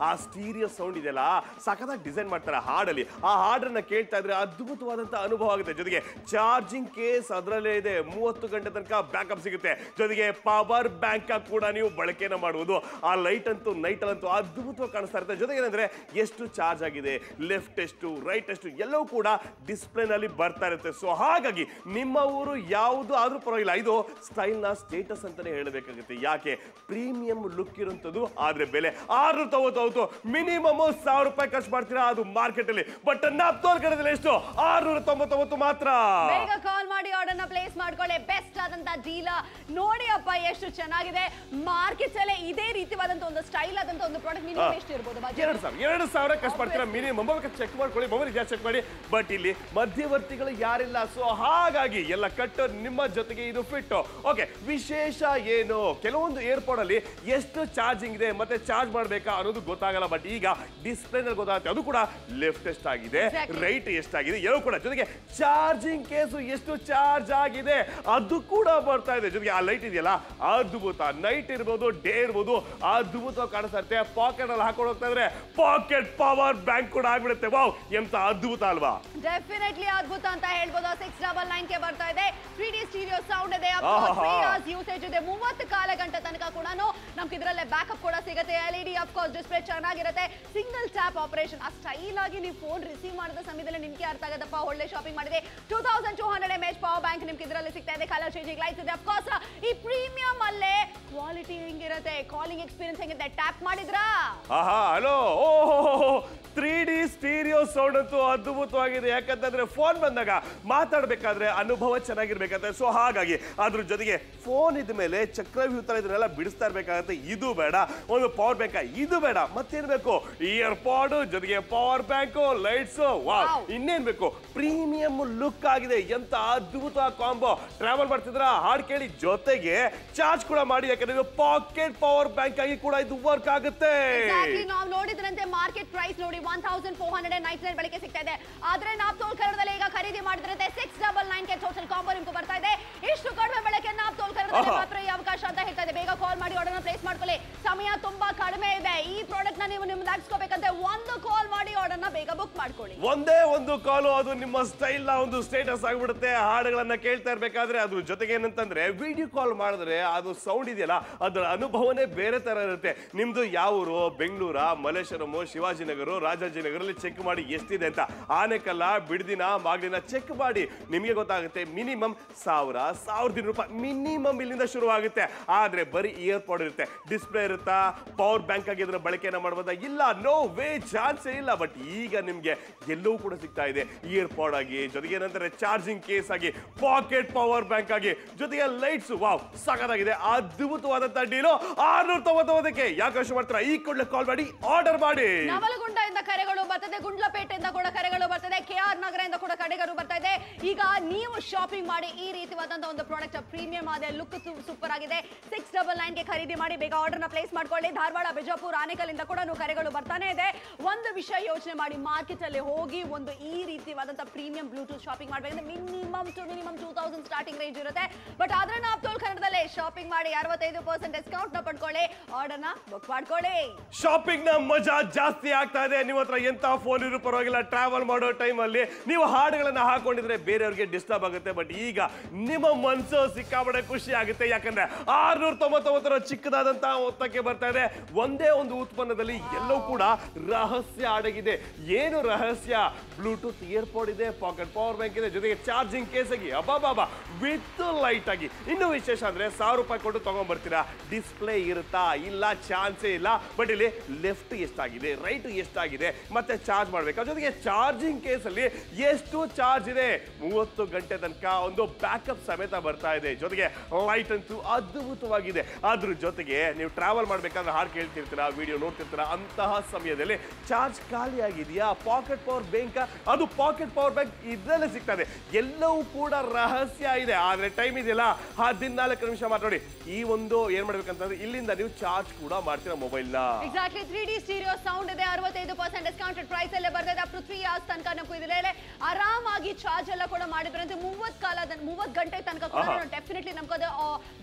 ಸ್ಟೀರಿಯೋ ಸೌಂಡ್ ಇದೆಯಲ್ಲ ಸಖತ್ತಾಗಿ ಡಿಸೈನ್ ಮಾಡ್ತಾರೆ ಹಾಡಲ್ಲಿ ಆ ಹಾಡನ್ನ ಕೇಳ್ತಾ ಇದ್ರೆ ಅದ್ಭುತವಾದಂತ ಅನುಭವ ಆಗುತ್ತೆ ಜೊತೆಗೆ ಚಾರ್ಜಿಂಗ್ ಕೇಸ್ ಅದರಲ್ಲೇ ಇದೆ ಮೂವತ್ತು ಗಂಟೆ ತನಕ ಬ್ಯಾಕಪ್ ಸಿಗುತ್ತೆ ಜೊತೆಗೆ ಪವರ್ ಬ್ಯಾಂಕ್ ಕೂಡ ನೀವು ಬಳಕೆನ ಮಾಡುವುದು ಆ ಲೈಟ್ ಅಂತೂ ನೈಟ್ ಅಂತೂ ಅದ್ಭುತವಾಗಿ ಕಾಣಿಸ್ತಾ ಇರುತ್ತೆ ಜೊತೆಗೆ ಏನಂದ್ರೆ ಎಷ್ಟು ಚಾರ್ಜ್ ಆಗಿದೆ ಲೆಫ್ಟ್ ಎಷ್ಟು ರೈಟ್ ಎಷ್ಟು ಎಲ್ಲವೂ ಕೂಡ ಡಿಸ್ಪ್ಲೇ ನಲ್ಲಿ ಬರ್ತಾ ಇರುತ್ತೆ ಸೊ ಹಾಗಾಗಿ ನಿಮ್ಮ ಊರು ಯಾವುದು ಆದ್ರೂ ಪರವಾಗಿಲ್ಲ ಇದು ಸ್ಟೈಲ್ ನ ಸ್ಟೇಟಸ್ ಅಂತಾನೆ ಹೇಳಬೇಕಾಗುತ್ತೆ ಯಾಕೆ ಪ್ರೀಮಿಯಂ ಲುಕ್ ಇರುವಂತದ್ದು ಆದ್ರೆ ಬೆಲೆ ಆರು ತಗೋತಾವತ್ತು ಮಿನಿಮಮ್ ಸಾವಿರ ರೂಪಾಯಿ ಖರ್ಚು ಮಾಡ್ತೀರಾ ಅದು ಮಾರ್ಕೆಟ್ ಅಲ್ಲಿ ಬಟ್ ನಾಪ್ತೋಲ್ ಕಡೆದಲ್ಲಿ ಎಷ್ಟು ಆರ್ನೂರ ತೊಂಬತ್ತೊಂಬತ್ತು ಮಾತ್ರ ಬೇಗ ಕಾಲ್ ಮಾಡಿ ಆರ್ಡರ್ನ ಪ್ಲೇಸ್ ಮಾಡ್ಕೊಳ್ಳಿ ಬೆಸ್ಟ್ ಆದಂತ ಡೀಲ್ ನೋಡಿ ಅಪ್ಪ ಎಷ್ಟು ಚೆನ್ನಾಗಿದೆ ಮಾರ್ಕೆಟ್ಸ್ ಅಲ್ಲೇ ಇದೇ ರೀತಿಯಾದಂತ ಒಂದು ಸ್ಟೈಲ್ ಆದಂತ ಒಂದು ಪ್ರಾಡಕ್ಟ್ ಮಿನಿಮಮ್ ಎಷ್ಟು ಇರ್ಬೋದು budget? ಎರಡು ಸಾವಿರ ಎರಡು ಸಾವಿರ ಖರ್ಚು ಮಾಡ್ತೀರಾ ಮಿನಿಮಮ್ ಚೆಕ್ ಮಾಡ್ಕೊಳ್ಳಿ ಮೊಬೈಲ್ ಜಾಸ್ತಿ ಚೆಕ್ ಮಾಡಿ ಬಟ್ ಇಲ್ಲಿ ಮಧ್ಯವರ್ತಿಗಳು ಯಾರಿಲ್ಲ ಸೊ ಹಾಗಾಗಿ ಎಲ್ಲ ಕಟ್ಟು ನಿಮ್ಮ ಜೊತೆಗೆ ಇದು ಫಿಟ್ ಓಕೆ ವಿಶೇಷ ಏನು ಕೆಲವೊಂದು ಏರ್ಪೋರ್ಟ್ ಅಲ್ಲಿ ಎಷ್ಟು ಚಾರ್ಜಿಂಗ್ ಇದೆ ಮತ್ತೆ ಚಾರ್ಜ್ ಮಾಡ್ಬೇಕಾ ಅನ್ನೋದು ಗೊತ್ತಾಗಲ್ಲ ಬಟ್ ಈಗ ಡಿಸ್ಪ್ಲೇ ನಲ್ಲಿ ಗೊತ್ತಾಗುತ್ತೆ ಅದು ಕೂಡ ಲೆಫ್ಟ್ ಎಷ್ಟಾಗಿದೆ Exactly. ರೈಟ್ ಎಷ್ಟಾಗಿದೆ ಎಲ್ಲವೂ ಕೂಡ ಜೊತೆಗೆ ಚಾರ್ಜಿಂಗ್ ಕೇಸು ಎಷ್ಟು ಚಾರ್ಜ್ ಆಗಿದೆ ಅದು ಕೂಡ ಬರ್ತಾ ಇದೆ ಜೊತೆಗೆ ಆ ಲೈಟ್ ಇದೆಯಲ್ಲ ಅದ್ಭುತ ನೈಟ್ ಇರ್ಬೋದು ಡೇ ಇರ್ಬೋದು ಅದ್ಭುತವಾಗಿ ಕಾಣಿಸ್ತಾ ಇರುತ್ತೆ ಪಾಕೆಟ್ ಅಲ್ಲಿ ಹಾಕೊಂಡು ಹೋಗ್ತಾ ಇದ್ರೆ ಪಾಕೆಟ್ ಪವರ್ ಬ್ಯಾಂಕ್ ಕೂಡ ಆಗ್ಬಿಡುತ್ತೆ ವಾವ್ ಎಂತ ಅದ್ಭುತ ಅಲ್ವಾ ಡೆಫಿನೆಟ್ಲಿ ಅದ್ಭುತ ಅಂತ ಹೇಳ್ಬೋದು ಸಿಕ್ಸ್ ಡಬಲ್ ನೈನ್ ಗೆ ಬರ್ತಾ ಇದೆ ತ್ರೀ ಡಿ ಸ್ಟೀರಿಯೋ ಸೌಂಡ್ ಇದೆ ಆಹಾಹಾ. ಯೂಸೇಜ್ ಇದೆ ಮೂವತ್ತು ಕಾಲ ಗಂಟೆ ತನಕ ಕೂಡ ನಮ್ಗೆ ಇದರಲ್ಲೇ ಬ್ಯಾಕಪ್ ಕೂಡ ಸಿಗುತ್ತೆ L E D of course display ಚೆನ್ನಾಗಿರುತ್ತೆ ಸಿಂಗಲ್ ಟ್ಯಾಪ್ ಆಪರೇಷನ್ ಆ ಸ್ಟೈಲ್ ಆಗಿ ನೀವು ಫೋನ್ ರಿಸೀವ್ ಮಾಡಿದ ಸಮಯದಲ್ಲಿ ನಿಮ್ಗೆ ಅರ್ಥ ಆಗದಪ್ಪ ಒಳ್ಳೆ ಶಾಪಿಂಗ್ ಮಾಡಿದೆ two thousand two hundred M H power bank ನಿಮ್ಗೆ ಇದರಲ್ಲಿ ಸಿಗ್ತಾ ಇದೆ ಕಲರ್ ಚೇಂಜಿಂಗ್ ಲೈಟ್ಸ್ ಇದೆ ಅಫ್ಕೋರ್ಸ್ ಈ ಪ್ರೀಮಿಯಂ ಅಲ್ಲೇ ಕ್ವಾಲಿಟಿ ಹೆಂಗಿರುತ್ತೆ ಕಾಲಿಂಗ್ ಎಕ್ಸ್ಪೀರಿಯನ್ಸ್ ಹೆಂಗಿರುತ್ತೆ ಟ್ಯಾಪ್ ಮಾಡಿದ್ರಾ ಆಹಾ ಹಲೋ ಓಹೋ ತ್ರೀ ಡಿ ಸ್ಟೀರಿಯೋ ಸೌಂಡ್ ಅಂತೂ ಅದ್ಭುತವಾಗಿದೆ ಯಾಕಂತಂದ್ರೆ ಫೋನ್ ಬಂದಾಗ ಮಾತಾಡ್ಬೇಕಾದ್ರೆ ಅನುಭವ ಚೆನ್ನಾಗಿರ್ಬೇಕಾದ್ರೆ ಸೊ ಹಾಗಾಗಿ ಅದ್ರ ಜೊತೆಗೆ ಫೋನ್ ಇದ್ದ ಮೇಲೆ ಚಕ್ರವ್ಯೂಹ ತರ ಇದನ್ನೆಲ್ಲ ಬಿಡಿಸ್ತಾ ಇರ್ಬೇಕಾಗತ್ತೆ ಇದು ಬೇಡ ಒಂದು ಪವರ್ ಬ್ಯಾಂಕ್ ಇದು ಬೇಡ ಮತ್ತೇನ್ ಬೇಕು ಇಯರ್ ಪಾಡ್ ಜೊತೆಗೆ power bank lights wow Wow. ಇನ್ನೇನ್ ಬೇಕು ಪ್ರೀಮಿಯಂ ಲುಕ್ ಆಗಿದೆ ಎಂತ ಅದ್ಭುತ ಕಾಂಬೋ ಟ್ರಾವೆಲ್ ಮಾಡ್ತಿದ್ರ ಹಾಡ್ ಕೇಳಿ ಜೊತೆಗೆ ಚಾರ್ಜ್ ಕೂಡ ಮಾಡಿ ಯಾಕಂದ್ರೆ ಪಾಕೆಟ್ ಪವರ್ ಬ್ಯಾಂಕ್ ಆಗಿ ಕೂಡ ಇದು ವರ್ಕ್ ಆಗುತ್ತೆ Exactly, ನಾವು ನೋಡಿದ್ರಂತೆ ಮಾರ್ಕೆಟ್ ಪ್ರೈಸ್ ನೋಡಿ one thousand four hundred and ninety nine ಬೆಳಗ್ಗೆ ಸಿಗ್ತಾ ಇದೆ ಆದ್ರೆ ನಾಪ್ ತೋಲ್ ಕನ್ನಡದಲ್ಲಿ ಈಗ ಖರೀದಿ ಮಾಡಿದ್ರಂತೆ ಸಿಕ್ಸ್ ಡಬಲ್ ನೈನ್ ಗೆ ಟೋಟಲ್ ಕಾಂಬೋ ನಿಮ್ಗೆ ಬರ್ತಾ ಇದೆ ಇಷ್ಟು ಕಡಿಮೆ ಬೆಳಗ್ಗೆ ನಾಪ್ ತೋಲ್ ಕನ್ನಡದಲ್ಲಿ ಆಹಾ. ಮಾತ್ರ ಈ ಅವಕಾಶ ಅಂತ ಹೇಳ್ತಾ ಇದೆ ಬೇಗ ಕಾಲ್ ಮಾಡಿ ಆರ್ಡರ್ನ ಪ್ಲೇಸ್ ಮಾಡ್ಕೊಳ್ಳಿ ಸಮಯ ತುಂಬಾ ಕಡಿಮೆ ಇದೆ ಈ ಪ್ರಾಡಕ್ಟ್ ನ ನೀವು ನಿಮ್ಗೆ ಹಾಕ್ಸ್ಕೋಬೇಕಂತೆ ಒಂದು ಕಾಲ್ ಮಾಡಿ ಆರ್ಡರ್ನ ಬೇಗ ಬುಕ್ ಮಾಡ್ಕೊಳ್ಳಿ ಒಂದೇ ಒಂದು ಕಾಲು ಅದು ನಿಮ್ಮ ಸ್ಟೈಲ್ ನ ಒಂದು ಸ್ಟೇಟಸ್ ಆಗ್ಬಿಡುತ್ತೆ ಹಾಡುಗಳನ್ನ ಕೇಳ್ತಾ ಇರ್ಬೇಕಾದ್ರೆ ಅದ್ರ ಜೊತೆಗೆ ಏನಂತಂದ್ರೆ ವಿಡಿಯೋ ಕಾಲ್ ಮಾಡಿದ್ರೆ ಅದು ಸೌಂಡ್ ಇದೆಯಲ್ಲ ಅದರ ಅನುಭವನೇ ಬೇರೆ ತರ ಇರುತ್ತೆ ನಿಮ್ದು ಯಾವ ಊರು ಬೆಂಗಳೂರ ಮಲ್ಲೇಶ್ವರಂ ಶಿವಾಜಿನಗರ ರಾಜಾಜಿನಗರಲ್ಲಿ ಚೆಕ್ ಮಾಡಿ ಎಷ್ಟಿದೆ ಅಂತ ಆನೆಕಲ್ಲ ಬಿಡ್ದಿನ ಮಾಗಡಿನ ಚೆಕ್ ಮಾಡಿ ನಿಮಗೆ ಗೊತ್ತಾಗುತ್ತೆ ಮಿನಿಮಮ್ ಸಾವಿರ ಸಾವಿರದ ರೂಪಾಯಿ ಮಿನಿಮಮ್ ಇಲ್ಲಿಂದ ಶುರು ಆಗುತ್ತೆ ಆದ್ರೆ ಬರೀ ಇಯರ್ ಪಾಡ್ ಇರುತ್ತೆ ಡಿಸ್ಪ್ಲೇ ಇರುತ್ತಾ ಪವರ್ ಬ್ಯಾಂಕ್ ಆಗಿ ಇದನ್ನ ಬಳಕೆನ ಮಾಡ್ಬೋದಾ ಇಲ್ಲ ನೋ ವೇ ಚಾನ್ಸೇ ಇಲ್ಲ ಬಟ್ ಈಗ ನಿಮ್ಗೆ ಎಲ್ಲವೂ ಕೂಡ ಸಿಗ್ತಾ ಇದೆ ಇಯರ್ ಪಾಡ್ ಆಗಿ ಜೊತೆಗೆ ಏನಂತಾರೆ ಚಾರ್ಜಿಂಗ್ ಕೇಸ್ ಆಗಿ ಪಾಕೆಟ್ ಪವರ್ ಬ್ಯಾಂಕ್ ಆಗಿ ಜೊತೆಗೆ ಲೈಟ್ಸ್ ವಾವ್ ಸಾಕಾಗಿದೆ ಅದ್ಭುತವಾದಂತ ಡೀಲು ಆರ್ನೂರ ತೊಂಬತ್ತೊಂಬತ್ತಕ್ಕೆ ಯಾಕೆ ಯೋಚನೆ ಮಾಡ್ತೀರಾ ಈ ಕೂಡಲೇ ಕಾಲ್ ಮಾಡಿ ಆರ್ಡರ್ ಮಾಡಿ ನವಲಗುಂಡದಿಂದ ಕರೆಗಳು ಬರ್ತದೆ ಗುಂಡ್ಲಪೇಟೆಯಿಂದ ಕೂಡ ಕರೆಗಳು ಬರ್ತದೆ ಕೆ ಆರ್ ನಗರದಿಂದ ಕೂಡ ಕರೆಗಳು ಬರ್ತಾ ಇದೆ ಈಗ ನೀವು ಶಾಪಿಂಗ್ ಮಾಡಿ ಈ ರೀತಿಯಾದಂತಹ ಒಂದು ಪ್ರಾಡಕ್ಟ್ ಪ್ರೀಮಿಯಂ ಆದ ಲುಕ್ ಸೂಪರ್ ಆಗಿದೆ ಸಿಕ್ಸ್ ಡಬಲ್ ನೈನ್ ಗೆ ಖರೀದಿ ಮಾಡಿ ಬೇಗ ಆರ್ಡರ್ನ ಪ್ಲೇಸ್ ಮಾಡ್ಕೊಳ್ಳಿ ಧಾರವಾಡ ಬಿಜಾಪುರ ಆನೇಕಲ್ಲಿಂದ ಕೂಡ ಕರೆಗಳು ಬರ್ತಾನೆ ಇದೆ ಒಂದು ವಿಷಯ ಯೋಚನೆ ಮಾಡಿ ಮಾರ್ಕೆಟ್ ಅಲ್ಲಿ ಹೋಗಿ ಒಂದು ಈ ರೀತಿಯಾದಂತಹ ಪ್ರೀಮಿಯಂ ಬ್ಲೂಟೂತ್ ಶಾಪಿಂಗ್ ಮಾಡ್ಬೇಕಂದ್ರೆ minimum two minimum two thousand starting range ಇರುತ್ತೆ ಬಟ್ ಆದ್ರೆ ನಾವು ತೋಲ್ ಕನ್ನಡದಲ್ಲೇ ಶಾಪಿಂಗ್ ಮಾಡಿ ಅರವತ್ತೈದು ಪರ್ಸೆಂಟ್ ಡಿಸ್ಕೌಂಟ್ ನ ಪಡ್ಕೊಳ್ಳಿ ಆರ್ಡರ್ನ ಬುಕ್ ಮಾಡ್ಕೊಳ್ಳಿ ಶಾಪಿಂಗ್ ನ ಮಜಾ ಜಾಸ್ತಿ ಆಗ್ತಾ ಇದೆ ನಿಮ್ಮ ಹತ್ರ ಎಂತ ಫೋನ್ ಇರೋ ಪರವಾಗಿಲ್ಲ ಟ್ರಾವೆಲ್ ಮಾಡೋ ಟೈಮ್ ಅಲ್ಲಿ ನೀವು ಹಾಡುಗಳನ್ನ ಹಾಕೊಂಡಿದ್ರೆ ಬೇರೆಯವ್ರಿಗೆ ಡಿಸ್ಟರ್ಬ್ ಆಗುತ್ತೆ ಬಟ್ ಈಗ ನಿಮ್ಮ ಮನ್ಸು ಸಿಕ್ಕಾಪಟ್ಟೆ ಖುಷಿ ಆಗುತ್ತೆ ಯಾಕಂದ್ರೆ ಆರ್ನೂರ ತೊಂಬತ್ತೊಂಬತ್ತರ ಚಿಕ್ಕದಾದಂತಹ ಮೊತ್ತಕ್ಕೆ ಬರ್ತಾ ಇದೆ ಒಂದೇ ಒಂದು ಉತ್ಪನ್ನದಲ್ಲಿ ಎಲ್ಲವೂ ಕೂಡ ರಹಸ್ಯ ಅಡಗಿದೆ ಏನು ರಹಸ್ಯ ಬ್ಲೂಟೂತ್ ಇಯರ್ಪೋರ್ಟ್ ಇದೆ ಪಾಕೆಟ್ ಪವರ್ ಬ್ಯಾಂಕ್ ಇದೆ ಜೊತೆಗೆ ಚಾರ್ಜಿಂಗ್ ಕೇಸ್ ಆಗಿ ಅಬಾಬಾಬಾ ವಿತ್ ಲೈಟ್ ಆಗಿ ಇನ್ನು ವಿಶೇಷ ಅಂದ್ರೆ ಸಾವಿರ ರೂಪಾಯಿ ಕೊಟ್ಟು ತಗೊಂಡ್ಬರ್ತೀರಾ ಡಿಸ್ಪ್ಲೇ ಇರುತ್ತಾ ಇಲ್ಲ ಚಾನ್ಸೇ ಇಲ್ಲ ಬಟ್ ಇಲ್ಲಿ ಲೆಫ್ಟ್ ಎಷ್ಟಾಗಿದೆ ರೈಟ್ ಎಷ್ಟಾಗಿದೆ ಮತ್ತೆ ಚಾರ್ಜ್ ಮಾಡ್ಬೇಕಾ ಜೊತೆಗೆ ಚಾರ್ಜಿಂಗ್ ಕೇಸ್ ಅಲ್ಲಿ ಎಷ್ಟು ಚಾರ್ಜ್ ಇದೆ ಮೂವತ್ತು ಗಂಟೆ ತನಕ ಒಂದು ಬ್ಯಾಕಪ್ ಸಮೇತ ಬರ್ತಾ ಇದೆ ಜೊತೆಗೆ ಲೈಟ್ ಅಂತೂ ಅದ್ಭುತವಾಗಿದೆ ಅದ್ರ ಜೊತೆಗೆ ನೀವು ಟ್ರಾವೆಲ್ ಮಾಡ್ಬೇಕಾದ್ರೆ ಹಾಡು ಕೇಳ್ತಿರ್ತೀರಾ ವಿಡಿಯೋ ನೋಡ್ತಿರ್ತೀರಾ ಅಂತಹ ಸಮಯದಲ್ಲಿ ಚಾರ್ಜ್ ಖಾಲಿ ಆಗಿದೆಯಾ ಪಾಕೆಟ್ ಪವರ್ ಬ್ಯಾಂಕ್ ಅದು ಪಾಕೆಟ್ ಪವರ್ ಬ್ಯಾಂಕ್ ಇದರಲ್ಲೇ ಸಿಗ್ತದೆ ಎಲ್ಲವೂ ಕೂಡ ರಹಸ್ಯ ಇದೆ ಆದ್ರೆ ಟೈಮ್ ಇದೆಯಲ್ಲ ಹದಿನಾಲ್ಕು ನಿಮಿಷ ಮಾತಾಡಿ ಈ ಒಂದು ಏನ್ ಮಾಡ್ಬೇಕಂತಂದ್ರೆ ಇಲ್ಲಿಂದ ನೀವು ಚಾರ್ಜ್ ಕೂಡ ಮಾಡ್ತೀರಾ ಮೊಬೈಲ್ ನ exactly three D stereo sound ಇದೆ ಅರವತ್ತೈದು ಪರ್ಸೆಂಟ್ ಡಿಸ್ಕೌಂಟೆಡ್ ಪ್ರೈಸ್ ಅಲ್ಲೇ ಬರ್ತಿದೆ ಅಪ್ ಟು ತ್ರೀ ಅವರ್ಸ್ ತನಕ ನಮ್ಗೆ ಇದರಲ್ಲಿ ಆರಾಮಾಗಿ ಚಾರ್ಜ್ ಎಲ್ಲ ಕೂಡ ಮಾಡಿದ್ರೆ ಮೂವತ್ ಕಾಲ ಮೂವತ್ ಗಂಟೆ ತನಕ ಕೂಡ ಆಹಾ. ಡೆಫಿನೆಟ್ಲಿ ನಮ್ಗೆ ಅದು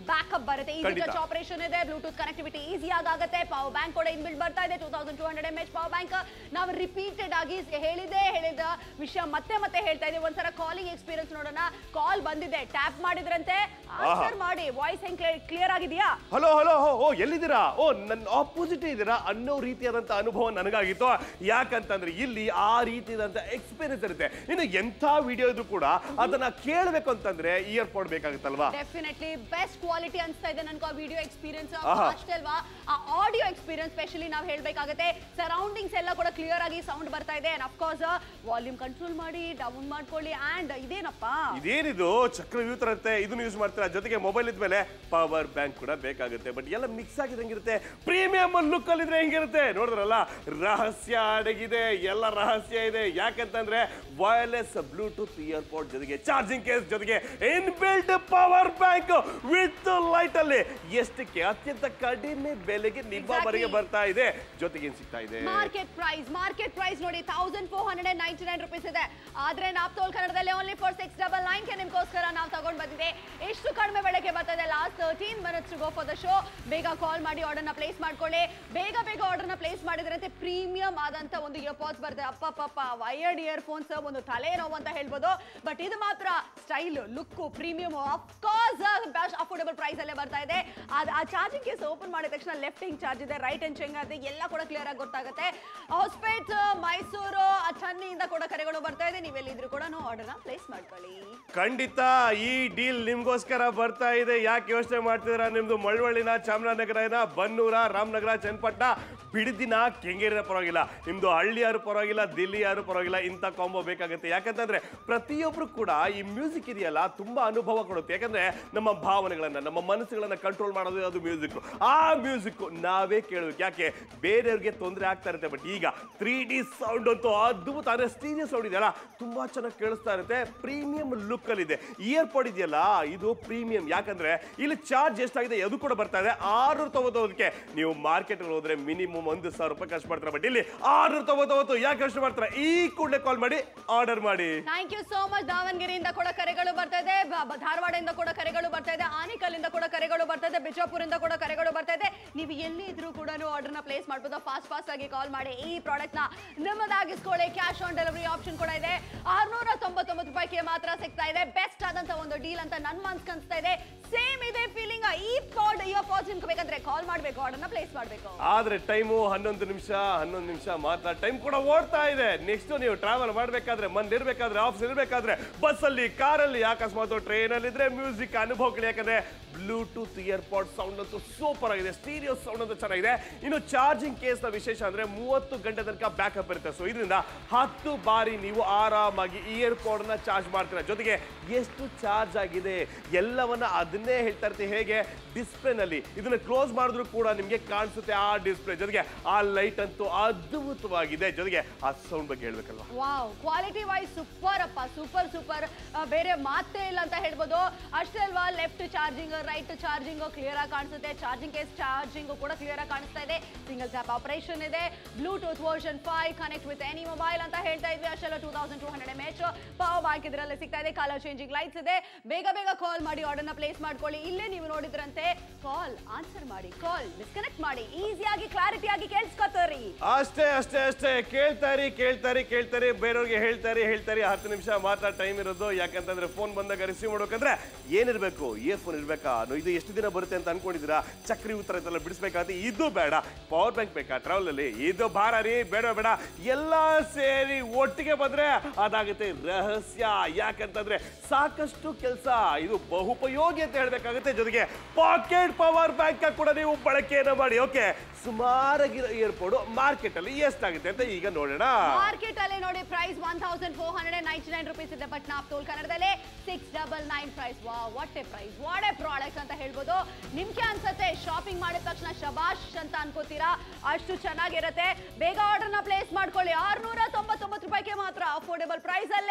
ಬ್ಯಾಕಪ್ ಬರುತ್ತೆ ಈಸಿ ಖಂಡಿತ. ಟಚ್ ಆಪರೇಷನ್ ಇದೆ ಬ್ಲೂಟೂತ್ ಕನೆಕ್ಟಿವಿಟಿ ಈಸಿಯಾಗಿ ಆಗುತ್ತೆ ಪವರ್ ಬ್ಯಾಂಕ್ ಕೂಡ ಇನ್ಬಿಲ್ಡ್ ಬರ್ತಾ ಇದೆ two thousand two hundred M H power bank ನಾವು ರಿಪೀಟೆಡ್ ಆಗಿ ಹೇಳಿದೆ ಹೇಳಿದ ವಿಷಯ ಮತ್ತೆ ಮತ್ತೆ ಹೇಳ್ತಾ ಇದೀವಿ ಒಂದ್ಸಲ ಕಾಲಿಂಗ್ ಎಕ್ಸ್ಪೀರಿಯನ್ಸ್ ನೋಡೋಣ ಕಾಲ್ ಬಂದಿದೆ ಟ್ಯಾಪ್ ಮಾಡಿದ್ರಂತೆ ಆನ್ಸರ್ ಮಾಡಿ ವಾಯ್ಸ್ ಹೆಂಗ್ ಕ್ಲಿಯರ್ ಆಗಿದೆಯಾ ಹಲೋ ಹಲೋ ಓ ಎಲ್ಲಿದ್ದೀರಾ ಓ ನನ್ನ ಆಪೋಸಿಟ್ ಇದ್ದೀರಾ ಅನ್ನೋ ರೀತಿಯಾದಂತ ಅನುಭವ ನನಗಾಗಿತ್ತು ಯಾಕಂತಂದ್ರೆ ಇಲ್ಲಿ ಆ ರೀತಿಯಾದಂತ ಎಕ್ಸ್ಪೀರಿಯನ್ಸ್ ಇರುತ್ತೆ ಇನ್ನು ಎಂಥ ವಿಡಿಯೋ ಇದ್ರು ಕೂಡ ಅದನ್ನ ಕೇಳಬೇಕು ಅಂತಂದ್ರೆ ಇಯರ್ ಪೋಡ್ ಬೇಕಾಗುತ್ತಲ್ವಾ ಡೆಫಿನೆಟ್ಲಿ ಬೆಸ್ಟ್ ಕ್ವಾಲಿಟಿ ಅನ್ಸ್ತಾ ಇದೆ ನನ್ಗೆ ಆ ವಿಡಿಯೋ ಎಕ್ಸ್ಪೀರಿಯನ್ಸ್ ಆಹಾ. ಅಷ್ಟೇ ಅಲ್ವಾ ಆ ಆಡಿಯೋ ಎಕ್ಸ್ಪೀರಿಯನ್ಸ್ ಸ್ಪೆಷಲಿ ನಾವು ಹೇಳ್ಬೇಕಾಗುತ್ತೆ ಸರೌಂಡಿಂಗ್ಸ್ ಎಲ್ಲ ಕೂಡ ಕ್ಲಿಯರ್ ಆಗಿ ಸೌಂಡ್ ಬರ್ತಾ ಇದೆ ಅಂಡ್ ಅಫ್ಕೋರ್ಸ್ ವಾಲ್ಯೂಮ್ ಕಂಟ್ರೋಲ್ ಮಾಡಿ ಡೌನ್ ಮಾಡ್ಕೊಳ್ಳಿ ಅಂಡ್ ಇದೇನಪ್ಪ ಇದೇನಿದು ಚಕ್ರವ್ಯೂಹ ತರ ಇರುತ್ತೆ ಇದನ್ನ ಯೂಸ್ ಮಾಡ್ತೀರಾ ಜೊತೆಗೆ ಮೊಬೈಲ್ ಇದ್ಮೇಲೆ ಪವರ್ ಬ್ಯಾಂಕ್ ಕೂಡ ಬೇಕಾಗುತ್ತೆ ಬಟ್ ಎಲ್ಲ ಮಿಕ್ಸ್ ಆಗಿದೆ ಹೆಂಗಿರುತ್ತೆ ಪ್ರೀಮಿಯಂ ಲುಕ್ ಅಲ್ಲಿ ಇದ್ರೆ ಹೆಂಗಿರುತ್ತೆ ನೋಡಿದ್ರಲ್ಲ ರಹಸ್ಯ ಅಡಗಿದೆ ಎಲ್ಲ ರಹಸ್ಯ ಇದೆ ಯಾಕಂತಂದ್ರೆ ವೈರ್ಲೆಸ್ ಬ್ಲೂಟೂತ್ ಇಯರ್ಪೋರ್ಟ್ ಜೊತೆಗೆ ಚಾರ್ಜಿಂಗ್ ಕೇಸ್ ಜೊತೆಗೆ inbuilt power bank with light ಅಲ್ಲಿ ಎಷ್ಟಕ್ಕೆ ಅತ್ಯಂತ ಕಡಿಮೆ ಬೆಲೆಗೆ ನಿಮ್ಮ Exactly. ಮನೆಗೆ ಬರ್ತಾ ಇದೆ ಜೊತೆಗೆ ಏನ್ ಸಿಗ್ತಾ ಇದೆ ಮಾರ್ಕೆಟ್ ಪ್ರೈಸ್ ಮಾರ್ಕೆಟ್ ಪ್ರೈಸ್ ನೋಡಿ thousand four hundred and ninety nine rupees ಇದೆ ಆದ್ರೆ ನಾಪ್ ತೋಲ್ ಕನ್ನಡದಲ್ಲಿ only for six double nine ಗೆ ನಿಮ್ಗೋಸ್ಕರ ನಾವು ತಗೊಂಡ್ ಬಂದಿದೆ ಎಷ್ಟು ಕಡಿಮೆ ಬೆಳಗ್ಗೆ ಬರ್ತದೆ last thirteen minutes go for the show ಬೇಗ ಕಾಲ್ ಮಾಡಿ ಆರ್ಡರ್ನ ಪ್ಲೇಸ್ ಮಾಡ್ಕೊಳ್ಳಿ ಬೇಗ ಬೇಗ ಆರ್ಡರ್ನ ಪ್ಲೇಸ್ ಮಾಡಿದ್ರಂತೆ ಪ್ರೀಮಿಯಂ ಆದಂತ ಒಂದು ಇಯರ್ಪಾಡ್ಸ್ ಬರ್ತದೆ ಅಪ್ಪ ಪಾಪ ವಯರ್ಡ್ ಇಯರ್ಫೋನ್ಸ್ ಒಂದು ತಲೆ ನೋವು ಅಂತ ಹೇಳ್ಬೋದು ಬಟ್ ಇದು ಮಾತ್ರ style look premium of course affordable price ಅಲ್ಲೇ ಬರ್ತಾ ಇದೆ ಅದ್- ಆ ಚಾರ್ಜಿಂಗ್ ಕೇಸ್ ಓಪನ್ ಮಾಡಿದ ತಕ್ಷಣ ಲೆಫ್ಟ್ ಹಿಂಗ್ ಚಾರ್ಜ್ ಇದೆ ರೈಟ್ ಹ್ಯಾಂಡ್ ಚೆಂಗ್ ಇದೆ ಎಲ್ಲ ಕೂಡ ಕ್ಲಿಯರ್ ಆಗಿ ಗೊತ್ತಾಗುತ್ತೆ ಹೊಸಪೇಟ್ ಮೈಸೂರು ಆ ಚೆನ್ನೈಯಿಂದ ಕೂಡ ಕರೆಗಳು ಬರ್ತಾ ಇದೆ ನೀವೆಲ್ಲಿದ್ರು ಕೂಡ ಆರ್ಡರ್ನ ಪ್ಲೇಸ್ ಮಾಡ್ಕೊಳ್ಳಿ ಖಂಡಿತ ಈ ಡೀಲ್ ನಿಮ್ಗೋಸ್ಕರ ಬರ್ತಾ ಇದೆ ಯಾಕೆ ಯೋಚನೆ ಮಾಡ್ತಿದ್ದೀರಾ ನಿಮ್ದು ಮಳವಳ್ಳಿನ ಚಾಮರಾಜನಗರನ ಬನ್ನೂರ ರಾಮನಗರ ಚನ್ನಪಟ್ಟಣ ಬಿಡದಿನ ಕೆಂಗೇರಿನ ಪರವಾಗಿಲ್ಲ ನಿಮ್ದು ಹಳ್ಳಿ ಯಾರು ಪರವಾಗಿಲ್ಲ ದಿಲ್ಲಿ ಯಾರು ಪರವಾಗಿಲ್ಲ ಇಂಥ ಕಾಂಬೋ ಬೇಕಾಗುತ್ತೆ ಯಾಕಂತಂದ್ರೆ ಪ್ರತಿಯೊಬ್ರು ಕೂಡ ಈ ಮ್ಯೂಸಿಕ್ ಇದೆಯಲ್ಲ ತುಂಬಾ ಅನುಭವ ಕೊಡುತ್ತೆ ಯಾಕಂದ್ರೆ ನಮ್ಮ ಭಾವನೆಗಳನ್ನ ನಮ್ಮ ಮನಸ್ಸುಗಳನ್ನ ಕಂಟ್ರೋಲ್ ಮಾಡೋದು ಅದು ಮ್ಯೂಸಿಕ್ ಆ ಮ್ಯೂಸಿಕ್ ನಾವೇ ಕೇಳಬೇಕು ಯಾಕೆ ಬೇರೆಯವ್ರಿಗೆ ತೊಂದರೆ ಆಗ್ತಾ ಇರುತ್ತೆ ಬಟ್ ಈಗ ತ್ರೀ ಡಿ ಸೌಂಡ್ ಅಂತೂ ಅದ್ಭುತ ಅಂದ್ರೆ ಸ್ಟೀರಿಯೋ ಸೌಂಡ್ ಇದೆಯಲ್ಲ ತುಂಬಾ ಚೆನ್ನಾಗಿ ಕೇಳಿಸ್ತಾ ಇರುತ್ತೆ ಪ್ರೀಮಿಯಂ ಲುಕ್ ಅಲ್ಲಿ ಇದೆ ಇಯರ್ ಪಾಡ್ ಇದೆಯಲ್ಲ ಇದು ಪ್ರೀಮಿಯಂ ಯಾಕಂದ್ರೆ ಇಲ್ಲಿ ಚಾರ್ಜ್ ಎಷ್ಟಾಗಿದೆ ಅದು ಕೂಡ ಬರ್ತಾ ಇದೆ ಆರ್ನೂರ ತೊಗೊಳೋದಕ್ಕೆ ನೀವು ಮಾರ್ಕೆಟ್ ಹೋದ್ರೆ ಮಿನಿಮಮ್ ಒಂದು ಸಾವಿರ ರೂಪಾಯಿ ಖರ್ಚು ಮಾಡ್ತಾರೆ ಬಟ್ ಇಲ್ಲಿ ಆರ್ನೂರ ತೊಗೊಳೋದು ಯಾಕೆ ಖರ್ಚು ಮಾಡ್ತಾರೆ ಈ ಕೂಡಲೇ ಕಾಲ್ ಮಾಡಿ ಆರ್ಡರ್ ಮಾಡಿ ಥ್ಯಾಂಕ್ ಯು ಸೋ ಮಚ್ ದಾವಣಗೆರೆಯಿಂದ ಕೂಡ ಕರೆಗಳು ಬರ್ತಾ ಇದೆ ಬ- ಬ- ಧಾರವಾಡದಿಂದ ಕೂಡ ಕರೆಗಳು ಬರ್ತಾ ಇದೆ ಆನೇಕಲ್ಲಿಂದ ಕೂಡ ಕರೆಗಳು ಬರ್ತಾ ಇದೆ ಬಿಜಾಪುರಿಂದ ಕೂಡ ಕರೆಗಳು ಬರ್ತಾ ಇದೆ ನೀವು ಎಲ್ಲಿ ಇದ್ರೂ ಕೂಡ ಆರ್ಡರ್ನ ಪ್ಲೇಸ್ ಮಾಡ್ಬೋದು ಫಾಸ್ಟ್ ಫಾಸ್ಟ್ ಆಗಿ ಕಾಲ್ ಮಾಡಿ ಈ ಪ್ರಾಡಕ್ಟ್ ನ ನಿಮ್ಮದಾಗಿಸ್ಕೊಳ್ಳಿ ಕ್ಯಾಶ್ ಆನ್ ಡೆಲಿವರಿ ಆಪ್ಷನ್ ಕೂಡ ಇದೆ ಆರ್ನೂರ ತೊಂಬತ್ತೊಂಬತ್ತು ರೂಪಾಯಿಗೆ ಮಾತ್ರ ಸಿಗ್ತಾ ಇದೆ ಬೆಸ್ಟ್ ಆದಂತ ಒಂದು ಡೀಲ್ ಅಂತ ನನ್ ಮನ್ಸ್ ಕನ್ಸ್ತಾ ಇದೆ ಸೇಮ್ ಇದೆ ಫೀಲಿಂಗ್ ಈ ಪಾಡ್ ಇಯರ್ ಪಾಡ್ಸ್ ನಿಮ್ಕೋಬೇಕಂದ್ರೆ ಕಾಲ್ ಮಾಡ್ಬೇಕು ಆರ್ಡರ್ನ ಪ್ಲೇಸ್ ಮಾಡ್ಬೇಕು ಆದ್ರೆ ಟೈಮು ಹನ್ನೊಂದು ನಿಮಿಷ ಹನ್ನೊಂದು ನಿಮಿಷ ಮಾತ್ರ ಟೈಮ್ ಕೂಡ ಓಡ್ತಾ ಇದೆ ನೆಕ್ಸ್ಟ್ ನೀವು ಟ್ರಾವೆಲ್ ಮಾಡ್ಬೇಕಾದ್ರೆ ಮಂದ್ ಇರ್ಬೇಕಾದ್ರೆ ಆಫೀಸ್ ಇರ್ಬೇಕಾದ್ರೆ ಬಸ್ಸಲ್ಲಿ ಕಾರಲ್ಲಿ ಅಕಸ್ಮಾತ್ ಟ್ರೈನ್ ಅಲ್ಲಿ ಇದ್ರೆ ಮ್ಯೂಸಿಕ್ ಅನುಭವಗಳು ಯಾಕಂದ್ರೆ ಬ್ಲೂಟೂತ್ ಇಯರ್ಪಾಡ್ ಸೌಂಡ್ ಅಂತೂ ಸೂಪರ್ ಆಗಿದೆ ಸ್ಟೀರಿಯೋ ಸೌಂಡ್ ಅಂತೂ ಚೆನ್ನಾಗಿದೆ ಇನ್ನು ಚಾರ್ಜಿಂಗ್ ಕೇಸ್ ನ ವಿಶೇಷ ಅಂದ್ರೆ ಮೂವತ್ತು ಗಂಟೆ ತನಕ ಬ್ಯಾಕಪ್ ಇರುತ್ತೆ ಸೊ ಇದರಿಂದ ಹತ್ತು ಬಾರಿ ನೀವು ಆರಾಮಾಗಿ ಇಯರ್ಪಾಡ್ ನ ಚಾರ್ಜ್ ಮಾಡ್ತೀರಾ ಜೊತೆಗೆ ಎಷ್ಟು ಚಾರ್ಜ್ ಆಗಿದೆ ಎಲ್ಲವನ್ನ ಅದನ್ನೇ ಹೇಳ್ತಾ ಇರ್ತೀವಿ ಹೇಗೆ ಡಿಸ್ಪ್ಲೇ ನಲ್ಲಿ ಇದನ್ನ ಕ್ಲೋಸ್ ಮಾಡಿದ್ರು ಕೂಡ ನಿಮ್ಗೆ ಕಾಣಿಸುತ್ತೆ ಆ ಡಿಸ್ಪ್ಲೇ ಜೊತೆಗೆ ಆ ಲೈಟ್ ಅಂತೂ ಅದ್ಭುತವಾಗಿದೆ ಜೊತೆಗೆ ಆ ಸೌಂಡ್ ಬಗ್ಗೆ ಹೇಳ್ಬೇಕಲ್ವಾ ವಾವ್ ಕ್ವಾಲಿಟಿ ವೈಸ್ ಸೂಪರ್ ಅಪ್ಪ ಸೂಪರ್ ಸೂಪರ್ ಬೇರೆ ಮಾತೇ ಇಲ್ಲ ಅಂತ ಹೇಳ್ಬೋದು ಅಷ್ಟೇ ಅಲ್ವಾ left charging right charging clear ಆಗಿ ಕಾಣಿಸುತ್ತೆ ಚಾರ್ಜಿಂಗ್ ಕೇಸ್ ಚಾರ್ಜಿಂಗ್ ಕೂಡ ಕ್ಲಿಯರ್ ಆಗಿ ಕಾಣಿಸ್ತಾ ಇದೆ ಸಿಂಗಲ್ ಟ್ಯಾಪ್ ಆಪರೇಷನ್ ಇದೆ Bluetooth version five connect with any mobile ಅಂತ ಹೇಳ್ತಾ ಇದ್ವಿ ಅಷ್ಟೆಲ್ಲ two thousand two hundred M H power bank ಇದರಲ್ಲಿ ಸಿಗ್ತಾ ಇದೆ ಕಲರ್ ಚೇಂಜಿಂಗ್ ಲೈಟ್ಸ್ ಇದೆ ಬೇಗ ಬೇಗ ಕಾಲ್ ಮಾಡಿ ಆರ್ಡರ್ನ ಪ್ಲೇಸ್ ಮಾಡ್ಕೊಳ್ಳಿ ಇಲ್ಲೇ ನೀವು ನೋಡಿದ್ರಂತೆ ಕಾಲ್ ಆನ್ಸರ್ ಮಾಡಿ ಕಾಲ್ ಡಿಸ್ಕನೆಕ್ಟ್ ಮಾಡಿ ಈಸಿಯಾಗಿ ಕ್ಲಾರಿಟಿಯಾಗಿ ಕೇಳಿಸ್ಕೊತೀರಿ ಅಷ್ಟೇ ಅಷ್ಟೇ ಅಷ್ಟೇ ಕೇಳ್ತಾರಿ ಕೇಳ್ತಾರಿ ಕೇಳ್ತಾರಿ ಬೇರೆಯವ್ರಿಗೆ ಹೇಳ್ತಾರಿ ಹೇಳ್ತಾರಿ ಹತ್ತು ನಿಮಿಷ ಮಾತ್ರ ಟೈಮ್ ಇರೋದು ಯಾಕಂತಂದ್ರೆ ಫೋನ್ ಬಂದಾಗ ರಿಸೀವ್ ಮಾಡ್ಬೇಕಂದ್ರೆ ಏನಿರ್ಬೇಕು ಇಯರ್ ಫೋನ್ ಇರ್ಬೇಕಾ ನು- ಇದು ಎಷ್ಟು ದಿನ ಬರುತ್ತೆ ಅಂತ ಅನ್ಕೊಂಡಿದ್ದೀರಾ ಚಕ್ರಿ ಉತ್ತರ ಇದೆಲ್ಲ ಬಿಡಿಸ್ಬೇಕಾದ್ರೆ ಇದು ಬೇಡ ಪವರ್ ಬ್ಯಾಂಕ್ ಬೇಕಾ ಟ್ರಾವೆಲ್ ಅಲ್ಲಿ ಇದು ಭಾರ ರೀ ಬೇಡ ಬೇಡ ಎಲ್ಲ ಸೇರಿ ಒಟ್ಟಿಗೆ ಬಂದ್ರೆ ಅದಾಗುತ್ತೆ ರಹಸ್ಯ ಯಾಕಂತಂದ್ರೆ ಸಾಕಷ್ಟು ಕೆಲಸ ಇದು ಬಹುಪಯೋಗಿ ಅಂತ ಹೇಳ್ಬೇಕಾಗುತ್ತೆ ಜೊತೆಗೆ ಪಾಕೆಟ್ ಪವರ್ ಬ್ಯಾಂಕ್ ಕೂಡ ನೀವು ಬಳಕೆಯನ್ನ ಮಾಡಿ ಓಕೆ ಸುಮಾರಾಗಿರೋ ಏರ್ಪೋರ್ಟ್ ಮಾರ್ಕೆಟ್ ಅಲ್ಲಿ ಎಷ್ಟಾಗುತ್ತೆ ಅಂತ ಈಗ ನೋಡೋಣ ಮಾರ್ಕೆಟ್ ಅಲ್ಲಿ ನೋಡಿ price one thousand four hundred ninety nine rupees ಇದೆ ಬಟ್ ನಾಪ್ ತೋಲ್ ಕನ್ನಡದಲ್ಲಿ ಸಿಕ್ಸ್ ಡಬಲ್ ನೈನ್ ಪ್ರೈಸ್ ವಾ what a price what a product ಅಂತ ಹೇಳ್ಬೋದು ನಿಮ್ಗೆ ಅನ್ಸತ್ತೆ ಶಾಪಿಂಗ್ ಮಾಡಿದ ತಕ್ಷಣ ಶಬಾಷ್ ಅಂತ ಅನ್ಕೋತೀರಾ ಅಷ್ಟು ಚೆನ್ನಾಗಿರುತ್ತೆ ಬೇಗ ಆರ್ಡರ್ನ ಪ್ಲೇಸ್ ಮಾಡ್ಕೊಳ್ಳಿ ಆರ್ನೂರ ತೊಂಬತ್ತೊಂಬತ್ತು ರೂಪಾಯಿಗೆ ಮಾತ್ರ ಅಫೋರ್ಡೆಬಲ್ ಪ್ರೈಸ್ ಅಲ್ಲೇ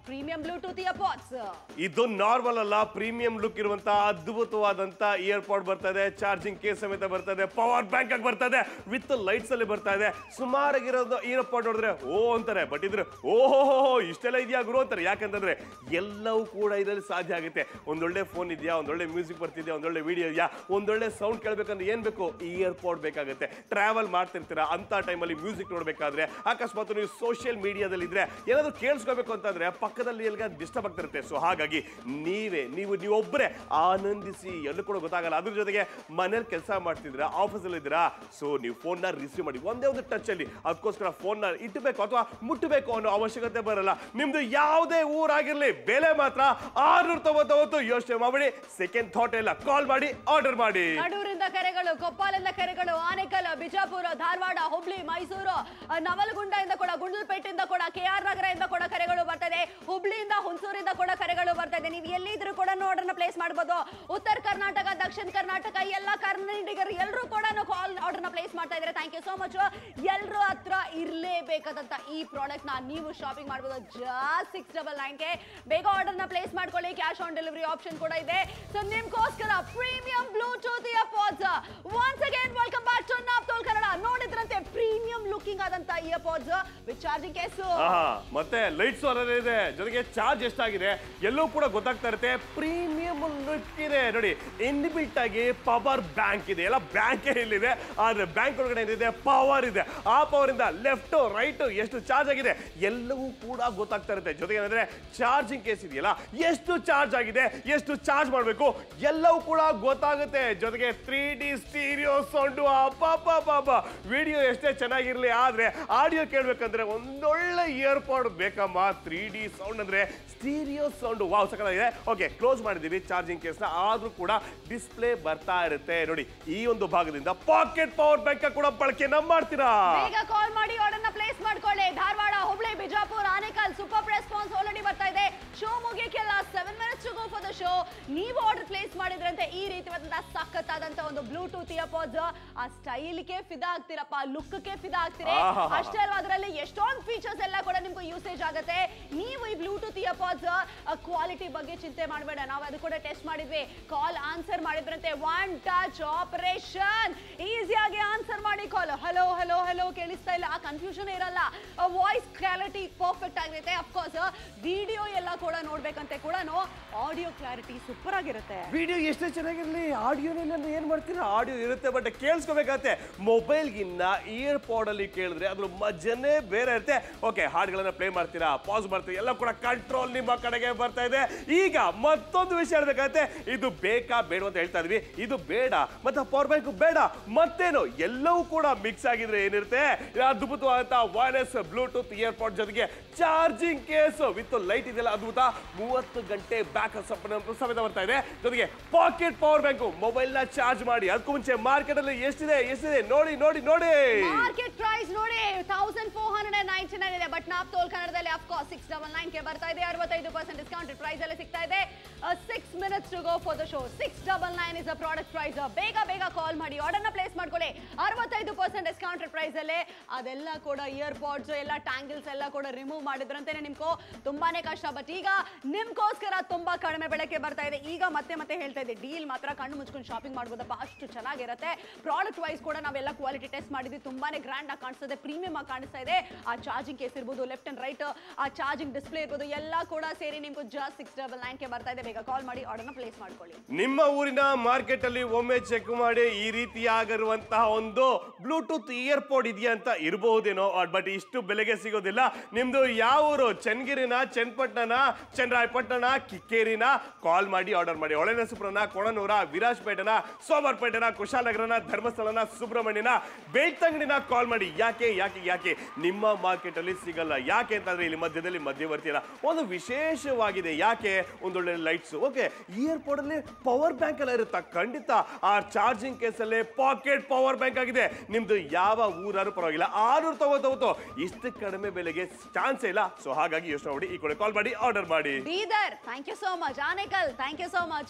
ಪ್ರೀಮಿಯಂ ಬ್ಲೂಟೂತ್ ಇಯರ್ಪಾಡ್ಸ್ ಇದು ನಾರ್ಮಲ್ ಅಲ್ಲ ಪ್ರೀಮಿಯಂ ಲುಕ್ ಇರುವಂತಹ ಅದ್ಭುತವಾದಂತ ಇಯರ್ಪಾಡ್ ಬರ್ತದೆ ಚಾರ್ಜಿಂಗ್ ಕೇಸ್ ಸಮೇತ ಬರ್ತದೆ ಪವರ್ ಬ್ಯಾಂಕ್ ಆಗಿ ಬರ್ತದೆ ವಿತ್ ಲೈಟ್ಸ್ ಅಲ್ಲಿ ಬರ್ತಾ ಇದೆ ಸುಮಾರಾಗಿರೋದು ಇಯರ್ಪಾಡ್ ನೋಡಿದ್ರೆ ಓ ಅಂತಾರೆ ಬಟ್ ಇದ್ರೆ ಓಹೋ ಇಷ್ಟೆಲ್ಲ ಇದೆಯಾ ಗುರು ಅಂತಾರೆ ಯಾಕಂತಂದ್ರೆ ಎಲ್ಲವೂ ಕೂಡ ಇದರಲ್ಲಿ ಸಾಧ್ಯ ಆಗುತ್ತೆ ಒಂದೊಳ್ಳೆ ಫೋನ್ ಇದೆಯಾ ಒಂದೊಳ್ಳೆ ಮ್ಯೂಸಿಕ್ ಬರ್ತಿದ್ಯಾ ಒಂದೊಳ್ಳೆ ವಿಡಿಯೋ ಇದೆಯಾ ಒಂದೊಳ್ಳೆ ಸೌಂಡ್ ಕೇಳಬೇಕಂದ್ರೆ ಏನ್ ಬೇಕು ಇಯರ್ಪಾಡ್ ಬೇಕಾಗುತ್ತೆ ಟ್ರಾವೆಲ್ ಮಾಡ್ತಿರ್ತೀರಾ ಅಂತ ಟೈಮಲ್ಲಿ ಮ್ಯೂಸಿಕ್ ನೋಡ್ಬೇಕಾದ್ರೆ ಅಕಸ್ಮಾತ್ ನೀವು ಸೋಷಿಯಲ್ ಮೀಡಿಯಾದಲ್ಲಿ ಇದ್ರೆ ಏನಾದ್ರು ಕೇಳಿಸ್ಕೋಬೇಕು ಅಂತಂದ್ರೆ ಪಕ್ಕದಲ್ಲಿ ಎಲ್ಲಿಗ ಡಿಸ್ಟರ್ಬ್ ಆಗ್ತಿರುತ್ತೆ ಸೊ ಹಾಗಾಗಿ ನೀವೇ ನೀವು ನೀವೊಬ್ಬರೇ ಆನಂದಿಸಿ ಎಲ್ಲೂ ಕೂಡ ಗೊತ್ತಾಗಲ್ಲ ಅದ್ರ ಜೊತೆಗೆ ಮನೇಲಿ ಕೆಲಸ ಮಾಡ್ತಿದ್ದೀರಾ ಆಫೀಸಲ್ಲಿ ಇದ್ದೀರಾ ಸೊ ನೀವು ಫೋನ್ನ ರಿಸೀವ್ ಮಾಡಿ ಒಂದೇ ಒಂದು ಟಚ್ ಅಲ್ಲಿ ಅದಕ್ಕೋಸ್ಕರ ಫೋನ್ನ ಇಟ್ಟಬೇಕು ಅಥವಾ ಮುಟ್ಟಬೇಕು ಅನ್ನೋ ಅವಶ್ಯಕತೆ ಬರಲ್ಲ ನಿಮ್ದು ಯಾವುದೇ ಊರಾಗಿರ್ಲಿ ಬೆಲೆ ಮಾತ್ರ ಆರ್ನೂರ ತೊಂಬತ್ತೊಂಬತ್ತು ಯೋಚನೆ ಮಾಡಿ ಸೆಕೆಂಡ್ ಥಾಟ್ ಎಲ್ಲ ಕಾಲ್ ಮಾಡಿ ಆರ್ಡರ್ ಮಾಡಿ ಕಡೂರಿಂದ ಕರೆಗಳು ಕೊಪ್ಪಲಿಂದ ಕರೆಗಳು ಆನೇಕಲ್ ಬಿಜಾಪುರ ಧಾರವಾಡ ಹುಬ್ಳಿ ಮೈಸೂರು ಆ, ನವಲಗುಂಡದಿಂದ ಕೂಡ ಗುಂಡ್ಲುಪೇಟೆಯಿಂದ ಕೂಡ ಕೆ ಆರ್ ನಗರದಿಂದ ಕೂಡ ಕರೆಗಳು ಬರ್ತದೆ ಹುಬ್ಳಿಯಿಂದ ಹುಣಸೂರಿಂದ ಕೂಡ ಕರೆಗಳು ಬರ್ತದೆ ನೀವು ಎಲ್ಲಿದ್ರು ಕೂಡ ಆರ್ಡರ್ನ ಪ್ಲೇಸ್ ಮಾಡ್ಬೋದು ಉತ್ತರ ಕರ್ನಾಟಕ ದಕ್ಷಿಣ ಕರ್ನಾಟಕ ಎಲ್ಲ ಕನ್ನಡಿಗರು ಎಲ್ಲರೂ ಕೂಡ ಕಾಲ್ ಆರ್ಡರ್ನ ಪ್ಲೇಸ್ ಮಾಡ್ತಾ ಇದ್ದಾರೆ ಥ್ಯಾಂಕ್ ಯು ಸೋ ಮಚ್ ಎಲ್ಲರೂ ಹತ್ರ ಇರಲೇಬೇಕಾದಂತ ಈ ಪ್ರಾಡಕ್ಟ್ ನ ನೀವು ಶಾಪಿಂಗ್ ಮಾಡ್ಬೋದು ಜಸ್ಟ್ ಸಿಕ್ಸ್ ಡಬಲ್ ನೈನ್ಗೆ ಬೇಗ ಆರ್ಡರ್ನ ಪ್ಲೇಸ್ ಮಾಡ್ಕೊಳ್ಳಿ ಕ್ಯಾಶ್ ಆನ್ ಡೆಲಿವರಿ ಆಪ್ಷನ್ ಕೂಡ ಇದೆ ಸೊ ನಿಮ್ಗೋಸ್ಕರ premium Bluetooth earpods once again welcome back to Naaptol Kannada ನೋಡಿದ್ರಂತೆ ಪ್ರೀಮಿಯಂ ಲುಕಿಂಗ್ ಆದಂತ ಇಯರ್ಪಾಡ್ಸ್ ವಿತ್ ಚಾರ್ಜಿಂಗ್ ಕೇಸು ಆಹಾ, ಮತ್ತೆ ಲೈಟ್ಸ್ ಅಲ್ಲೇ ಇದೆ ಜೊತೆಗೆ ಚಾರ್ಜ್ ಎಷ್ಟಾಗಿದೆ ಎಲ್ಲೂ ಕೂಡ ಗೊತ್ತಾಗ್ತಾ ಇರುತ್ತೆ ಪ್ರೀಮಿಯಂ ಲುಕ್ ಇದೆ ನೋಡಿ ಇನ್ಬಿಲ್ಟ್ ಆಗಿ ಪವರ್ ಬ್ಯಾಂಕ್ ಇದೆ ಎಲ್ಲ ಬ್ಯಾಂಕ್ ಇಲ್ಲಿದೆ ಆದ್ರೆ ಬ್ಯಾಂಕ್ ಒಳಗಡೆ ಏನಿದೆ ಪವರ್ ಇದೆ ಆ ಪವರ್ ಇಂದ ಲೆಫ್ಟ್ ರೈಟ್ ಎಷ್ಟು ಚಾರ್ಜ್ ಆಗಿದೆ ಎಲ್ಲವೂ ಕೂಡ ಗೊತ್ತಾಗ್ತಾ ಇರುತ್ತೆ ಜೊತೆಗೆ ಏನಂದ್ರೆ ಚಾರ್ಜಿಂಗ್ ಕೇಸ್ ಇದೆಯಲ್ಲ ಎಷ್ಟು ಚಾರ್ಜ್ ಆಗಿದೆ ಎಷ್ಟು ಚಾರ್ಜ್ ಮಾಡಬೇಕು ಎಲ್ಲವೂ ಕೂಡ ಗೊತ್ತಾಗುತ್ತೆ ಜೊತೆಗೆ ತ್ರೀ ಡಿ ಸ್ಟೀರಿಯೋ ಸೌಂಡು ಅಪ್ಪ ಪಾಪ ವಿಡಿಯೋ ಎಷ್ಟೇ ಚೆನ್ನಾಗಿರ್ಲಿ ಆದ್ರೆ ಆಡಿಯೋ ಕೇಳ್ಬೇಕಂದ್ರೆ ಒಂದೊಳ್ಳೆ ಇಯರ್ಪಾಡ್ ಬೇಕಮ್ಮ ತ್ರೀ ಡಿ ಸೌಂಡ್ ಅಂದ್ರೆ ಸ್ಟೀರಿಯೋ ಸೌಂಡ್ ವಾವ್ ಸಕ್ಕತ್ತಾಗಿದೆ ಓಕೆ ಕ್ಲೋಸ್ ಮಾಡಿದೀವಿ ಚಾರ್ಜಿಂಗ್ ಕೇಸ್ನ ಆದ್ರೂ ಕೂಡ ಡಿಸ್ಪ್ಲೇ ಬರ್ತಾ ಇರುತ್ತೆ ನೋಡಿ ಈ ಒಂದು ಭಾಗದಿಂದ ಪಾಕೆಟ್ ಪವರ್ ಬ್ಯಾಂಕ್ ಕೂಡ ಬಳಕೆನ ಮಾಡ್ತೀರಾ ಬೇಗ ಕಾಲ್ ಮಾಡಿ ಆರ್ಡರ್ನ ಪ್ಲೇಸ್ ಮಾಡ್ಕೊಳ್ಳಿ Dharwad Hubli Bijapur Anekal super response already ಬರ್ತಾ ಇದೆ ಶೋ ಮುಗಿಯಕ್ಕೆಲ್ಲ seven minutes to go for the show ನೀವು ಆರ್ಡರ್ ಪ್ಲೇಸ್ ಮಾಡಿದ್ರಂತೆ ಈ ರೀತಿಯಾದಂತಹ ಸಖತ್ತಾದಂತ ಒಂದು ಬ್ಲೂಟೂತ್ ಇಯರ್ಪಾಡ್ಸ್ ಆ ಸ್ಟೈಲ್ಗೆ ಫಿದಾ ಆಗ್ತೀರಪ್ಪ ಲುಕ್ಗೆ ಫಿದಾ ಆಗ್ತೀರಿ ಆಹಾಹಾ. ಅಷ್ಟೇ ಅಲ್ವಾ ಅದರಲ್ಲಿ ಎಷ್ಟೊಂದು ಫೀಚರ್ಸ್ ಎಲ್ಲ ಕೂಡ ನಿಮ್ಗೆ ಯೂಸೇಜ್ ಆಗುತ್ತೆ ನೀವು ಈ ಬ್ಲೂಟೂತ್ ಇಯರ್ಪಾಡ್ಸ್ ಕ್ವಾಲಿಟಿ ಬಗ್ಗೆ ಚಿಂತೆ ಮಾಡಬೇಡ ನಾವು ಅದು ಕೂಡ ಟೆಸ್ಟ್ ಮಾಡಿದ್ವಿ ಕಾಲ್ ಆನ್ಸರ್ ಮಾಡಿದ್ರಂತೆ ಒನ್ ಟಚ್ ಆಪರೇಷನ್ ಈಸಿಯಾಗಿ ಆನ್ಸರ್ ಮಾಡಿ ಕಾಲ್ ಹಲೋ ಹಲೋ ಹಲೋ ಕೇಳಿಸ್ತಾ ಇಲ್ಲ ಆ ಕನ್ಫ್ಯೂಷನ್ ಇರಲ್ಲ ವಾಯ್ಸ್ ಕ್ಲಾರಿಟಿ ಪರ್ಫೆಕ್ಟ್ ಆಗಿರುತ್ತೆ ಅಫ್ಕೋರ್ಸ್ ವಿಡಿಯೋ ಎಲ್ಲ ಕೂಡ ನೋಡ್ಬೇಕಂತೆ ಕೂಡ ಆಡಿಯೋ ಕ್ಲಾರಿಟಿ ಸೂಪರ್ ಆಗಿರುತ್ತೆ ವಿಡಿಯೋ ಎಷ್ಟೇ ಚೆನ್ನಾಗಿರ್ಲಿ ಆಡಿಯೋನಲ್ಲಿ ಏನ್ ಮಾಡ್ತೀರಾ ಆಡಿಯೋ ಇರುತ್ತೆ ಬಟ್ ಕೇಳಿಸ್ಕೋಬೇಕಾಗತ್ತೆ ಮೊಬೈಲ್ಗಿನ್ನ ಇಯರ್ ಪಾಡ್ ಅಲ್ಲಿ ಕೇಳಿದ್ರೆ ಅದ್ರ ಮಜನೇ ಬೇರೆ ಇರುತ್ತೆ ಓಕೆ ಹಾಡುಗಳನ್ನ ಪ್ಲೇ ಮಾಡ್ತೀರಾ ಪಾಸ್ ಮಾಡ್ತೀರಾ ಎಲ್ಲ ಕೂಡ ಕಂಟ್ರೋಲ್ ನಿಮ್ಮ ಕಡೆಗೆ ಬರ್ತಾ ಇದೆ ಈಗ ಮತ್ತೊಂದು ವಿಷಯ ಹೇಳ್ಬೇಕಾಗತ್ತೆ ಇದು ಬೇಕಾ ಬೇಡ ಅಂತ ಹೇಳ್ತಾ ಇದ್ವಿ ಇದು ಬೇಡ ಮತ್ತೆ ಪವರ್ ಬ್ಯಾಂಕ್ ಬೇಡ ಮತ್ತೇನು ಎಲ್ಲವೂ ಕೂಡ ಮಿಕ್ಸ್ ಆಗಿದ್ರೆ ಏನಿರುತ್ತೆ ಅದ್ಭುತವಾದಂತ ವೈರ್ಲೆಸ್ ಬ್ಲೂಟೂತ್ ಇಯರ್ ಪಾಡ್ ಜೊತೆಗೆ ಚಾರ್ಜಿಂಗ್ ಕೇಸ್ ವಿತ್ ಲೈಟ್ ಇದೆಯಲ್ಲ ಅದ್ಭುತ ಮೂವತ್ತು ಗಂಟೆ ಬ್ಯಾಕ್ ಸಮೇತ ಬರ್ತಾ ಇದೆ ಜೊತೆಗೆ ಪಾಕೆಟ್ ಪವರ್ ಬ್ಯಾಂಕ್ ಮೊಬೈಲ್ ನ ಚಾರ್ಜ್ ಮಾಡಿ ಅದಕ್ಕೂ ಮುಂಚೆ ಮಾರ್ಕೆಟ್ ಅಲ್ಲಿ ಎಷ್ಟಿದೆ ಎಷ್ಟಿದೆ ನೋಡಿ ನೋಡಿ ನೋಡಿ ಮಾರ್ಕೆಟ್ ಪ್ರೈಸ್ ನೋಡಿ thousand four hundred ninety nine ಇದೆ ಬಟ್ ನಾಪ್ ತೋಲ್ ಕನ್ನಡದಲ್ಲಿ ಅಫ್ಕೋರ್ಸ್ ಸಿಕ್ಸ್ ಡಬಲ್ ನೈನ್ ಗೆ ಬರ್ತಾ ಇದೆ ಅರವತ್ತೈದು ಪರ್ಸೆಂಟ್ ಡಿಸ್ಕೌಂಟೆಡ್ ಪ್ರೈಸ್ ಅಲ್ಲಿ ಸಿಗ್ತಾ ಇದೆ six minutes to go for the show six double nine is a product price ಬೇಗ ಬೇಗ ಕಾಲ್ ಮಾಡಿ ಆರ್ಡರ್ನ ಪ್ಲೇಸ್ ಮಾಡ್ಕೊಳ್ಳಿ ಅರವತ್ತೈದು ಪರ್ಸೆಂಟ್ ಡಿಸ್ಕೌಂಟೆಡ್ ಪ್ರೈಸ್ ಅಲ್ಲೇ ಅದೆಲ್ಲ ಕೂಡ ಇಯರ್ ಪಾಡ್ಸ್ ಎಲ್ಲ ಟ್ಯಾಂಗಲ್ಸ್ ಎಲ್ಲ ಕೂಡ ರಿಮೂವ್ ಮಾಡಿದ್ರಂತೆ ನಿಮ್ಕೋ ತುಂಬಾನೇ ಕಷ್ಟ ಬಟ್ ಈಗ ನಿಮ್ಗೋಸ್ಕರ ತುಂಬಾ ಕಡಿಮೆ ಬೆಳಕೆ ಬರ್ತಾ ಇದೆ ಈಗ ಮತ್ತೆ ಮತ್ತೆ ಹೇಳ್ತಾ ಇದೆ ಡೀಲ್ ಮಾತ್ರ ಕಣ್ಣು ಮುಚ್ಕೊಂಡು ಶಾಪಿಂಗ್ ಮಾಡ್ಬೋದಪ್ಪ ಅಷ್ಟು ಚೆನ್ನಾಗಿರುತ್ತೆ ಪ್ರಾಡಕ್ಟ್ ವೈಸ್ ಕೂಡ ನಾವೆಲ್ಲ ಕ್ವಾಲಿಟಿ ಟೆಸ್ಟ್ ಮಾಡಿದ್ವಿ ತುಂಬಾನೇ ಗ್ರ್ಯಾಂಡ್ ಆಗಿ ಕಾಣಿಸ್ತದೆ ಪ್ರೀಮಿಯಂ ಆಗಿ ಕಾಣಿಸ್ತಾ ಇದೆ ಆ ಚಾರ್ಜಿಂಗ್ ಕೇಸ್ ಇರ್ಬೋದು ಲೆಫ್ಟ್ ಅಂಡ್ ರೈಟ್ ಆ ಚಾರ್ಜಿಂಗ್ ಡಿಸ್ಪ್ಲೇ ಇರ್ಬೋದು ಎಲ್ಲ ಕೂಡ ಸೇರಿ ನಿಮ್ಗೆ ಜಸ್ಟ್ ಸಿಕ್ಸ್ ಡಬಲ್ ನೈನ್ ಗೆ ಬರ್ತಾ ಇದೆ ಬೇಗ ಕಾಲ್ ಮಾಡಿ ಆರ್ಡರ್ನ ಪ್ಲೇಸ್ ಮಾಡ್ಕೊಳ್ಳಿ ನಿಮ್ಮ ಊರಿನ ಮಾರ್ಕೆಟ್ ಅಲ್ಲಿ ಒಮ್ಮೆ ಚೆಕ್ ಮಾಡಿ ಈ ರೀತಿಯಾಗಿರುವಂತಹ ಒಂದು ಬ್ಲೂಟೂತ್ ಇಯರ್ ಪೋಡ್ ಇದೆಯಾ ಅಂತ ಇರಬಹುದೇನೋ ಬಟ್ ಇಷ್ಟು ಬೆಲೆಗೆ ಸಿಗೋದಿಲ್ಲ ನಿಮ್ದು ಯಾವ ಊರು ಚನ್ನಗಿರಿನ ಚನ್ನಪಟ್ಟಣ ಚನ್ನರಾಯಪಟ್ಟಣ ಕಿಕ್ಕೇರಿನ ಕಾಲ್ ಮಾಡಿ ಆರ್ಡರ್ ಮಾಡಿ ಹೊಳೆನರಸೀಪುರನ ಕೊಣನೂರ ವಿರಾಜಪೇಟೆನ ಸೋಮವಾರಪೇಟೆನ ಕುಶಾಲನಗರನ ಧರ್ಮಸ್ಥಳನ ಸುಬ್ರಹ್ಮಣ್ಯನ ಬೆಳ್ತಂಗಡಿನ ಕಾಲ್ ಮಾಡಿ ಯಾಕೆ ಯಾಕೆ ಯಾಕೆ ನಿಮ್ಮ ಮಾರ್ಕೆಟ್ ಅಲ್ಲಿ ಸಿಗಲ್ಲ ಯಾಕೆ ಅಂತಂದ್ರೆ ಇಲ್ಲಿ ಮಧ್ಯದಲ್ಲಿ ಮಧ್ಯವರ್ತಿ ಇಲ್ಲ ಒಂದು ವಿಶೇಷವಾಗಿದೆ ಯಾಕೆ ಒಂದೊಳ್ಳೆ ಲೈಟ್ಸ್ ಓಕೆ ಇಯರ್ ಪೋಡ್ ಅಲ್ಲಿ ಪವರ್ ಬ್ಯಾಂಕ್ ಎಲ್ಲ ಇರುತ್ತಾ ಖಂಡಿತ ಆ ಚಾರ್ಜಿಂಗ್ ಕೇಸ್ ಅಲ್ಲಿ ಪಾಕೆಟ್ ಪವರ್ ಬ್ಯಾಂಕ್ ಆಗಿದೆ ನಿಮ್ದು ಯಾವ ಊರಾರು ಪರವಾಗಿಲ್ಲ ಆರ್ನೂರ ತೊಗೊತೋಗುತ್ತೋ ಇಷ್ಟು ಕಡಿಮೆ ಬೆಲೆಗೆ ಚಾನ್ಸ್ ಇಲ್ಲ ಸೊ ಹಾಗಾಗಿ ಯೋಚನೆ ಮಾಡಿ ಈ ಕಡೆ ಕಾಲ್ ಮಾಡಿ ಆರ್ಡರ್ ಮಾಡಿ Bidar thank you so much Anekal thank you so much super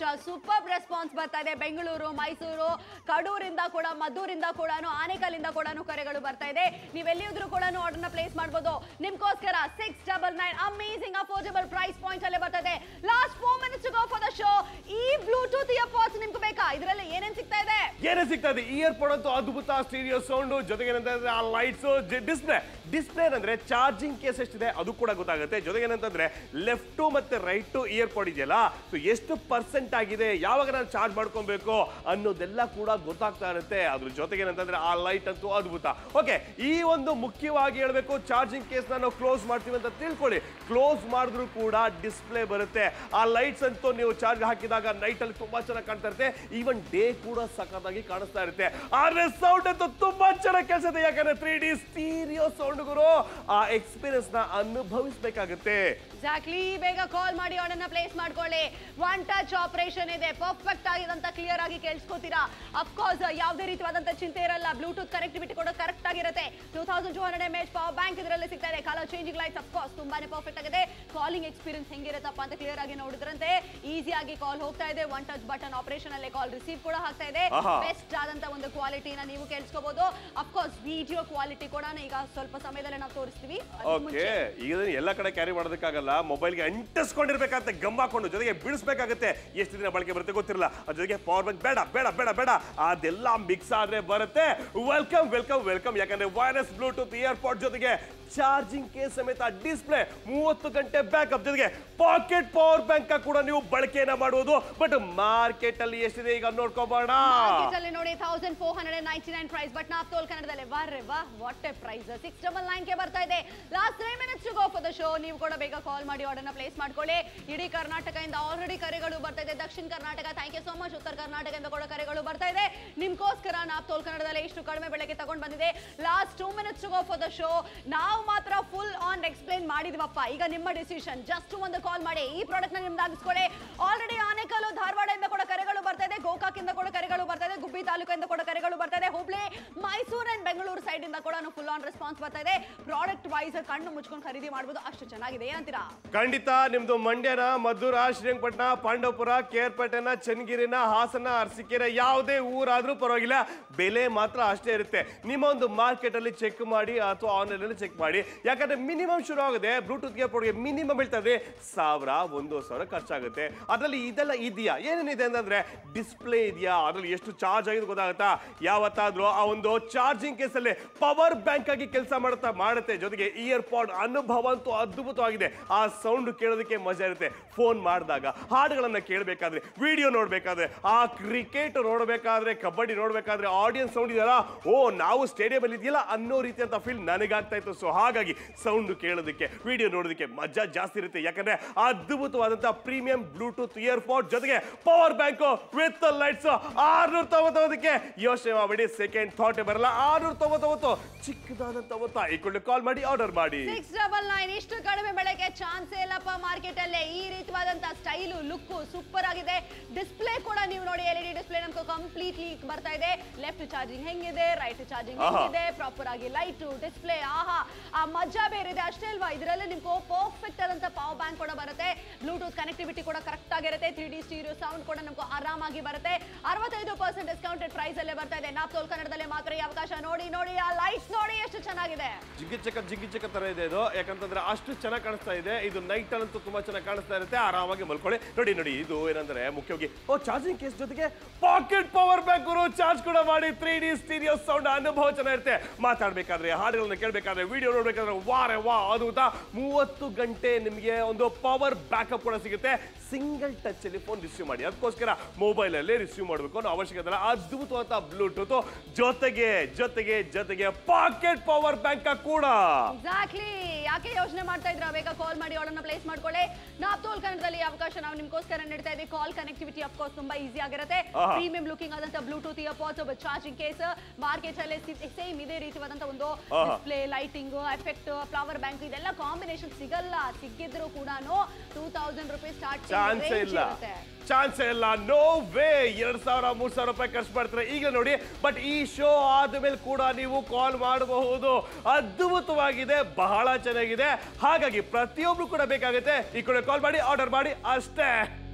super response ಬರ್ತಾ ಇದೆ ಬೆಂಗಳೂರು ಮೈಸೂರು ಕಡೂರಿಂದ ಕೂಡ ಮದ್ದೂರಿಂದ ಕೂಡ ಆನೇಕಲ್ಲಿಂದ ಕೂಡ ಕರೆಗಳು ಬರ್ತಾ ಇದೆ ನೀವೆಲ್ಲಿದ್ರು ಕೂಡ ಆರ್ಡರ್ನ ಪ್ಲೇಸ್ ಮಾಡ್ಬೋದು ನಿಮ್ಗೋಸ್ಕರ six double nine amazing affordable price point ಅಲ್ಲೇ ಬರ್ತದೆ last four minutes go for the show ಈ ಬ್ಲೂಟೂತ್ ಇಯರ್ಪಾಡ್ಸ್ ನಿಮ್ಗೆ ಬೇಕಾ ಇದರಲ್ಲಿ ಏನೇನ್ ಸಿಗ್ತಾ ಇದೆ ಏನೇ ಸಿಗ್ತಾ ಇದೆ ಇಯರ್ ಪೋಡ್ ಅಂತೂ ಅದ್ಭುತ ಸ್ಟೀರಿಯೋ ಸೌಂಡ್ ಜೊತೆಗೆ ಏನಂತಂದ್ರೆ ಆ ಲೈಟ್ಸ್ ಡಿಸ್ಪ್ಲೇ ಡಿಸ್ಪ್ಲೇ ಅಂದ್ರೆ ಚಾರ್ಜಿಂಗ್ ಕೇಸ್ ಎಷ್ಟಿದೆ ಅದು ಕೂಡ ಗೊತ್ತಾಗುತ್ತೆ ಜೊತೆಗೆ ಏನಂತಂದ್ರೆ ಲೆಫ್ಟ್ ಮತ್ತೆ ರೈಟ್ ಇಯರ್ ಪೋಡ್ ಇದೆಯಲ್ಲ ಸೊ ಎಷ್ಟು ಪರ್ಸೆಂಟ್ ಆಗಿದೆ ಯಾವಾಗ ನಾನು ಚಾರ್ಜ್ ಮಾಡ್ಕೊಬೇಕು ಅನ್ನೋದೆಲ್ಲ ಕೂಡ ಗೊತ್ತಾಗ್ತಾ ಇರುತ್ತೆ ಅದ್ರ ಜೊತೆಗೆ ಏನಂತಂದ್ರೆ ಆ ಲೈಟ್ ಅಂತೂ ಅದ್ಭುತ ಓಕೆ ಈ ಒಂದು ಮುಖ್ಯವಾಗಿ ಹೇಳ್ಬೇಕು ಚಾರ್ಜಿಂಗ್ ಕೇಸ್ ನಾವು ಕ್ಲೋಸ್ ಮಾಡ್ತೀವಿ ಅಂತ ತಿಳ್ಕೊಳ್ಳಿ ಕ್ಲೋಸ್ ಮಾಡಿದ್ರು ಕೂಡ ಡಿಸ್ಪ್ಲೇ ಬರುತ್ತೆ ಆ ಲೈಟ್ಸ್ ಅಂತೂ ನೀವು ಚಾರ್ಜ್ ಹಾಕಿದಾಗ ನೈಟ್ ಅಲ್ಲಿ ತುಂಬಾ ಚೆನ್ನಾಗಿ ಕಾಣ್ತಾ ಇರುತ್ತೆ ಈವನ್ ಡೇ ಕೂಡ ಸಖತ್ತಾಗಿ ಕಾಣಿಸ್ತಾ ಇರುತ್ತೆ ಆದ್ರೆ ಸೌಂಡ್ ಅಂತೂ ತುಂಬಾ ಚೆನ್ನಾಗಿ ಕೆಲಸ ಯಾಕಂದ್ರೆ ತ್ರೀ ಡಿ ಸ್ಟೀರಿಯೋ ಸೌಂಡ್ ಗುರು ಆ ಎಕ್ಸ್ಪೀರಿಯನ್ಸ್ ನ ಅನುಭವಿಸ್ಬೇಕಾಗುತ್ತೆ ಎಕ್ಸಾಕ್ಟ್ಲಿ ಬೇಗ ಕಾಲ್ ಮಾಡಿ ಆರ್ಡರ್ನ ಪ್ಲೇಸ್ ಮಾಡ್ಕೊಳ್ಳಿ ಒನ್ ಟಚ್ ಆಪರೇಷನ್ ಇದೆ ಪರ್ಫೆಕ್ಟ್ ಆಗಿದಂತ ಕ್ಲಿಯರ್ ಆಗಿ ಕೇಳಿಸ್ಕೋತೀರಾ ಅಫ್ಕೋರ್ಸ್ ಯಾವುದೇ ರೀತಿಯಾದಂತ ಚಿಂತೆ ಇರಲ್ಲ ಬ್ಲೂಟೂತ್ ಕನೆಕ್ಟಿವಿಟಿ ಕೂಡ ಕರೆಕ್ಟ್ ಆಗಿರುತ್ತೆ two thousand two hundred M H power bank ಇದರಲ್ಲಿ ಸಿಗ್ತಾ ಇದೆ ಕಲರ್ ಚೇಂಜಿಂಗ್ ಲೈಟ್ಸ್ ಅಫ್ಕೋರ್ಸ್ ತುಂಬಾನೇ ಪರ್ಫೆಕ್ಟ್ ಆಗಿದೆ ಕಾಲಿಂಗ್ ಎಕ್ಸ್ಪೀರಿಯನ್ಸ್ ಹೆಂಗಿರುತ್ತಪ್ಪ ಅಂತ ಕ್ಲಿಯರ್ ಆಗಿ ನೋಡಿದ್ರಂತೆ ಈಸಿಯಾಗಿ ಕಾಲ್ ಹೋಗ್ತಾ ಇದೆ ಒನ್ ಟಚ್ ಬಟನ್ ಆಪರೇಷನ್ ಅಲ್ಲೇ ಕಾಲ್ ರಿಸೀವ್ ಕೂಡ ಆಗ್ತಾ ಇದೆ ಆಹಾ. ಬೆಸ್ಟ್ ಆದಂತ ಒಂದು ಕ್ವಾಲಿಟಿನ ನೀವು ಕೇಳಿಸ್ಕೋಬಹುದು ಅಫ್ಕೋರ್ಸ್ ವಿಡಿಯೋ ಕ್ವಾಲಿಟಿ ಕೂಡ ಈಗ ಸ್ವಲ್ಪ ಸಮಯದಲ್ಲೇ ನಾವು ತೋರಿಸ್ತೀವಿ ಅದಕ್ಕೂ ಓಕೆ ಮುಂಚೆ ಈಗ ಇದನ್ನ ಎಲ್ಲ ಕಡೆ ಕ್ಯಾರಿ ಮಾಡೋದಕ್ಕಾಗಲ್ಲ ಮೊಬೈಲ್ಗೆ ಅಂಟಿಸ್ಕೊಂಡಿರ್ಬೇಕಂತ ಗಮ್ ಹಾಕೊಂಡು ಜೊತೆಗೆ ಬಿಡಿಸ್ಬೇಕಾಗುತ್ತೆ ಎಷ್ಟು ದಿನ ಬಳಕೆ ಬರುತ್ತೆ ಗೊತ್ತಿರಲ್ಲ ಅದ್ರ ಜೊತೆಗೆ ಪವರ್ ಬ್ಯಾಂಕ್ ಬೇಡ ಬೇಡ ಬೇಡ ಬೇಡ ಅದೆಲ್ಲ ಮಿಕ್ಸ್ ಆದ್ರೆ ಬರುತ್ತೆ ವೆಲ್ಕಮ್ ವೆಲ್ಕಮ್ ವೆಲ್ಕಮ್ ಯಾಕಂದ್ರೆ ವೈರ್ಲೆಸ್ ಬ್ಲೂಟೂತ್ ಇಯರ್ಪಾಡ್ ಜೊತೆಗೆ ಚಾರ್ಜಿಂಗ್ ಕೇಸ್ ಸಮೇತ ಡಿಸ್ಪ್ಲೇ ಮೂವತ್ತು ಗಂಟೆ ಬ್ಯಾಕಪ್ ಜೊತೆಗೆ ಪಾಕೆಟ್ ಪವರ್ ಬ್ಯಾಂಕ್ ಕೂಡ ನೀವು ಬಳಕೆಯನ್ನ ಮಾಡುವುದು ಬಟ್ ಮಾರ್ಕೆಟ್ ಅಲ್ಲಿ ಎಷ್ಟಿದೆ ಈಗ ನೋಡ್ಕೋಬೋಣ ಮಾರ್ಕೆಟ್ ಅಲ್ಲಿ ನೋಡಿ thousand four hundred ninety nine price but Naaptol ಕನ್ನಡದಲ್ಲಿ ಬರ್ರೆ ವಾ what a price six double nine ಗೆ ಬರ್ತಾ ಇದೆ last three minutes go for the show ನೀವು ಕೂಡ ಬೇಗ ಕಾಲ್ ಮಾಡಿ ಆರ್ಡರ್ನ ಪ್ಲೇಸ್ ಮಾಡ್ಕೊಳ್ಳಿ ಇಡೀ ಕರ್ನಾಟಕದಿಂದ ಆಲ್ರೆಡಿ ಕರೆಗಳು ಬರ್ತಾ ಇದೆ ದಕ್ಷಿಣ Karnataka thank you so much ಉತ್ತರ ಕರ್ನಾಟಕದಿಂದ ಕೂಡ ಕರೆಗಳು ಬರ್ತಾ ಇದೆ ನಿಮ್ಗೋಸ್ಕರ ನಾಪ್ ತೋಲ್ ಕನ್ನಡದಲ್ಲಿ ಇಷ್ಟು ಕಡಿಮೆ ಬೆಳಗ್ಗೆ ತಗೊಂಡ್ ಬಂದಿದೆ last two minutes go for the show ನಾವು ಮಾತ್ರ ಫುಲ್ ಆನ್ ಎಕ್ಸ್ಪ್ಲೈನ್ ಮಾಡಿದ್ವಪ್ಪ ಈಗ ನಿಮ್ಮ ಡಿಸಿಷನ್ ಜಸ್ಟ್ ಒಂದು ಕಾಲ್ ಮಾಡಿ ಈ ಪ್ರಾಡಕ್ಟ್ ನ ನಿಮ್ದಾಗಿಸ್ಕೊಳ್ಳಿ ಆಲ್ರೆಡಿ ಆನೇಕಲ್ಲು ಧಾರವಾಡದಿಂದ ಕೂಡ ಕರೆಗಳು ಬರ್ತಾ ಇದೆ ಗೋಕಾಕಿಂದ ಕೂಡ ಕರೆಗಳು ಬರ್ತಾ ಇದೆ ಗುಬ್ಬಿ ತಾಲೂಕಿಂದ ಕೂಡ ಕರೆಗಳು ಬರ್ತಾ ಇದೆ ಹುಬ್ಳಿ ಮೈಸೂರು ಅಂಡ್ ಬೆಂಗಳೂರು ಸೈಡ್ ಇಂದ ಕೂಡ ಫುಲ್ ಆನ್ ರೆಸ್ಪಾನ್ಸ್ ಬರ್ತಾ ಇದೆ ಪ್ರಾಡಕ್ಟ್ ವೈಸ್ ಕಣ್ಣು ಮುಚ್ಕೊಂಡು ಖರೀದಿ ಮಾಡಬಹುದು ಅಷ್ಟು ಚೆನ್ನಾಗಿದೆ ಏನಂತೀರಾ ಖಂಡಿತ ನಿಮ್ದು ಮಂಡ್ಯನ ಮದ್ದೂರ ಶ್ರೀರಂಗಪಟ್ಟಣ ಪಾಂಡವಪುರ ಕೇರ್ಪೇಟೆನ ಚನ್ನಗಿರಿನ ಹಾಸನ ಅರಸೀಕೆರೆ ಯಾವುದೇ ಊರಾದ್ರೂ ಪರವಾಗಿಲ್ಲ ಬೆಲೆ ಮಾತ್ರ ಅಷ್ಟೇ ಇರುತ್ತೆ ನಿಮ್ಮ ಒಂದು ಮಾರ್ಕೆಟ್ ಅಲ್ಲಿ ಚೆಕ್ ಮಾಡಿ ಅಥವಾ ಆನ್ಲೈನ್ ಅಲ್ಲಿ ಚೆಕ್ ಮಾಡಿ ಯಾಕಂದ್ರೆ ಮಿನಿಮಮ್ ಶುರು ಆಗುತ್ತೆ ಬ್ಲೂಟೂತ್ ಗೆ ಮಿನಿಮಮ್ ಹೇಳ್ತಾರೆ ಸಾವಿರ ಒಂದು ಸಾವಿರ ಖರ್ಚಾಗುತ್ತೆ ಅದರಲ್ಲಿ ಇದೆಲ್ಲ ಇದೆಯಾ ಏನೇನಿದೆ ಅಂತಂದ್ರೆ ಡಿಸ್ಪ್ಲೇ ಇದೆಯಾ ಅದ್ರಲ್ಲಿ ಎಷ್ಟು ಚಾರ್ಜ್ ಆಗಿದೆ ಗೊತ್ತಾಗುತ್ತಾ ಯಾವತ್ತಾದ್ರೂ ಆ ಒಂದು ಚಾರ್ಜಿಂಗ್ ಕೇಸ್ ಅಲ್ಲಿ ಪವರ್ ಬ್ಯಾಂಕ್ ಆಗಿ ಕೆಲಸ ಮಾಡುತ್ತಾ ಮಾಡುತ್ತೆ ಜೊತೆಗೆ ಇಯರ್ ಪಾಡ್ ಅನುಭವ ಅಂತೂ ಅದ್ಭುತವಾಗಿದೆ ಆ ಸೌಂಡ್ ಕೇಳೋದಕ್ಕೆ ಮಜಾ ಇರುತ್ತೆ ಫೋನ್ ಮಾಡಿದಾಗ ಹಾಡುಗಳನ್ನ ಕೇಳಬೇಕಾದ್ರೆ ವಿಡಿಯೋ ನೋಡ್ಬೇಕಾದ್ರೆ ಆ ಕ್ರಿಕೆಟ್ ನೋಡ್ಬೇಕಾದ್ರೆ ಕಬಡ್ಡಿ ನೋಡ್ಬೇಕಾದ್ರೆ ಆಡಿಯನ್ಸ್ ಸೌಂಡ್ ಇದೆಯಲ್ಲ ಓ ನಾವು ಸ್ಟೇಡಿಯಂ ಅಲ್ಲಿ ಇದೆಯಲ್ಲ ಅನ್ನೋ ರೀತಿಯಂತ ಫೀಲ್ ನನಗಾಗ್ತಾ ಇತ್ತು ಸೊ ಹಾಗಾಗಿ ಸೌಂಡ್ ಕೇಳೋದಕ್ಕೆ ವಿಡಿಯೋ ನೋಡೋದಕ್ಕೆ ಮಜಾ ಜಾಸ್ತಿ ಇರುತ್ತೆ ಯಾಕಂದ್ರೆ ಅದ್ಭುತವಾದಂತಹ ಪ್ರೀಮಿಯಂ ಬ್ಲೂಟೂತ್ ಇಯರ್ ಪಾಡ್ ಜೊತೆಗೆ ಪವರ್ ಬ್ಯಾಂಕ್ ವಿತ್ ಲೈಟ್ಸ್ ಆರ್ನೂರ ತೊಂಬತ್ತೊಂಬತ್ತಕ್ಕೆ ಯೋಚನೆ ಮಾಡಬೇಡಿ ಸೆಕೆಂಡ್ ಥಾಟ್ ಬರಲ್ಲ ಆರ್ನೂರ ತೊಂಬತ್ತೊಂಬತ್ತು ಚಿಕ್ಕದಾದಂತ ಮೊತ್ತ ಈ ಕೂಡಲೇ ಕಾಲ್ ಮಾಡಿ ಆರ್ಡರ್ ಮಾಡಿ ಸಿಕ್ಸ್ ಡಬಲ್ ನೈನ್ ಇಷ್ಟು ಕಡಿಮೆ ಬೆಳಗ್ಗೆ ಚಾನ್ಸ್ ಇಲ್ಲಪ್ಪ ಮಾರ್ಕೆಟ್ ಅಲ್ಲೇ ಈ ರೀತಿಯಾದಂತ ಸ್ಟೈಲು ಲುಕ್ ಸೂಪರ್ ಆಗಿದೆ ಡಿಸ್ಪ್ಲೇ ಕೂಡ ನೀವು ನೋಡಿ ಎಲ್ ಇಡಿ ಡಿಸ್ಪ್ಲೇ ನಮ್ಗೆ ಕಂಪ್ಲೀಟ್ಲಿ ಬರ್ತಾ ಇದೆ ಲೆಫ್ಟ್ ಚಾರ್ಜಿಂಗ್ ಹೆಂಗಿದೆ ರೈಟ್ ಚಾರ್ಜಿಂಗ್ ಆಹಾ. ಹೆಂಗಿದೆ ಪ್ರಾಪರ್ ಆಗಿ ಲೈಟ್ ಡಿಸ್ಪ್ಲೇ ಆಹಾ ಆ ಮಜಾ ಬೇರೆ ಇದೆ ಅಷ್ಟೇ ಅಲ್ವಾ ಇದರಲ್ಲಿ ನಿಮ್ಗೆ ಪರ್ಫೆಕ್ಟ್ ಆದಂತ ಪವರ್ ಬ್ಯಾಂಕ್ ಕೂಡ ಬರುತ್ತೆ ಬ್ಲೂಟೂತ್ ಕನೆಕ್ಟಿವಿಟಿ ಕೂಡ ಕರೆಕ್ಟ್ ಆಗಿರುತ್ತೆ ತ್ರೀ ಡಿ ಸ್ಟೀರಿಯೋ ಸೌಂಡ್ ಕೂಡ ನಮ್ಗೆ ಆರಾಮಾಗಿ ಬರುತ್ತೆ ಅರವತ್ತೈದು ಪರ್ಸೆಂಟ್ ಡಿಸ್ಕೌಂಟೆಡ್ ಪ್ರೈಸ್ ಅಲ್ಲೇ ಬರ್ತಾ ಇದೆ ನಾಪ್ ತೋಲ್ ಕನ್ನಡದಲ್ಲಿ ಮಾತ್ರ ಈ ಅವಕಾಶ ನೋಡಿ ನೋಡಿ ಆ ಲೈಟ್ಸ್ ನೋಡಿ ಎಷ್ಟು ಚೆನ್ನಾಗಿದೆ ಜಿಗ್ಗಿ ಚಕ ಜಿಗ್ಗಿ ಚಕ ತರ ಇದೆ ಇದು ಯಾಕಂತಂದ್ರೆ ಅಷ್ಟು ಚೆನ್ನಾಗಿ ಕಾಣಿಸ್ತಾ ಇದೆ ಇದು ನೈಟ್ ಅಲ್ಲಂತೂ ತುಂಬಾ ಚೆನ್ನಾಗಿ ಕಾಣಿಸ್ತಾ ಇರುತ್ತೆ ಆರಾಮಾಗಿ ಮಲ್ಕೊಳ್ಳಿ ನೋಡಿ ನೋಡಿ ಇದು ಏನಂದ್ರೆ ಮುಖ್ಯವಾಗಿ ಓ ಚಾರ್ಜಿಂಗ್ ಕೇಸ್ ಜೊತೆಗೆ ಪಾಕೆಟ್ ಪವರ್ ಬ್ಯಾಂಕ್ ಚಾರ್ಜ್ ಕೂಡ ಮಾಡಿ ತ್ರೀ ಡಿ ಸ್ಟೀರಿಯೋ ಸೌಂಡ್ ಅನುಭವ ಚೆನ್ನಾಗಿರುತ್ತೆ ಮಾತಾಡ್ಬೇಕಾದ್ರೆ ಹಾಡುಗಳನ್ನ ಕೇಳಬೇಕಾದ್ರೆ ವಿಡಿಯೋ ನೋಡ್ಬೇಕಾದ್ರೆ ವಾರೆ ವಾ ಅದ್ಭುತ ಮೂವತ್ತು ಗಂಟೆ ನಿಮಗೆ ಒಂದು ಪವರ್ ಬ್ಯಾಕಪ್ ಕೂಡ ಸಿಗುತ್ತೆ ಸಿಂಗಲ್ ಟಚ್ ಅಲ್ಲಿ ಫೋನ್ ರಿಸೀವ್ ಮಾಡಿ ಅದಕ್ಕೋಸ್ಕರ ಮೊಬೈಲ್ ಅಲ್ಲೇ ರಿಸೀವ್ ಮಾಡಬೇಕು ಅನ್ನೋ ಅವಶ್ಯಕತೆ ಇಲ್ಲ ಅದ್ಭುತವಾದ ಬ್ಲೂಟೂತ್ ಜೊತೆಗೆ ಜೊತೆಗೆ ಜೊತೆಗೆ ಪಾಕೆಟ್ ಪವರ್ ಬ್ಯಾಂಕ್ ಕೂಡ ಎಕ್ಸಾಕ್ಟ್ಲಿ ಯಾಕೆ ಯೋಚನೆ ಮಾಡ್ತಾ ಇದ್ರ ಬೇಗ ಕಾಲ್ ಮಾಡಿ ಆರ್ಡರ್ನ ಪ್ಲೇಸ್ ಮಾಡ್ಕೊಳ್ಳಿ ನಾಪ್ ತೋಲ್ ಕನ್ನಡದಲ್ಲಿ ಈ ಅವಕಾಶ ನಾವು ನಿಮ್ಗೋಸ್ಕರ ನೀಡ್ತಾ ಇದ್ದೀವಿ ಕಾಲ್ ಕನೆಕ್ಟಿವಿಟಿ ಅಫ್ಕೋರ್ಸ್ ತುಂಬಾ ಈಸಿ ಆಗಿರುತ್ತೆ ಆಹಾ. ಪ್ರೀಮಿಯಂ ಲುಕಿಂಗ್ ಆದಂತ Bluetooth earpods charging case market ಅಲ್ಲಿ ಸೇಮ್ ಇದೇ ರೀತಿಯಾದಂತ ಒಂದು ಆಹಾ. Display lighting effect flower bank ಇದೆಲ್ಲ ಕಾಂಬಿನೇಷನ್ ಸಿಗಲ್ಲ ಸಿಕ್ಕಿದ್ರು ಕೂಡ two thousand rupees start chance ಇಲ್ಲ ಚಾನ್ಸ್ ಇಲ್ಲ ನೋ ವೇ ಎರಡ್ ಸಾವಿರ ಮೂರ್ ಸಾವಿರ ರೂಪಾಯಿ ಖರ್ಚು ಮಾಡ್ತಾರೆ ಈಗ ನೋಡಿ ಬಟ್ ಈ ಶೋ ಆದ್ಮೇಲೆ ಕೂಡ ನೀವು ಕಾಲ್ ಮಾಡಬಹುದು ಅದ್ಭುತವಾಗಿದೆ ಬಹಳ ಚೆನ್ನಾಗಿದೆ ಹಾಗಾಗಿ ಪ್ರತಿಯೊಬ್ರು ಕೂಡ ಬೇಕಾಗುತ್ತೆ ಈ ಕಡೆ ಕಾಲ್ ಮಾಡಿ ಆರ್ಡರ್ ಮಾಡಿ ಅಷ್ಟೇ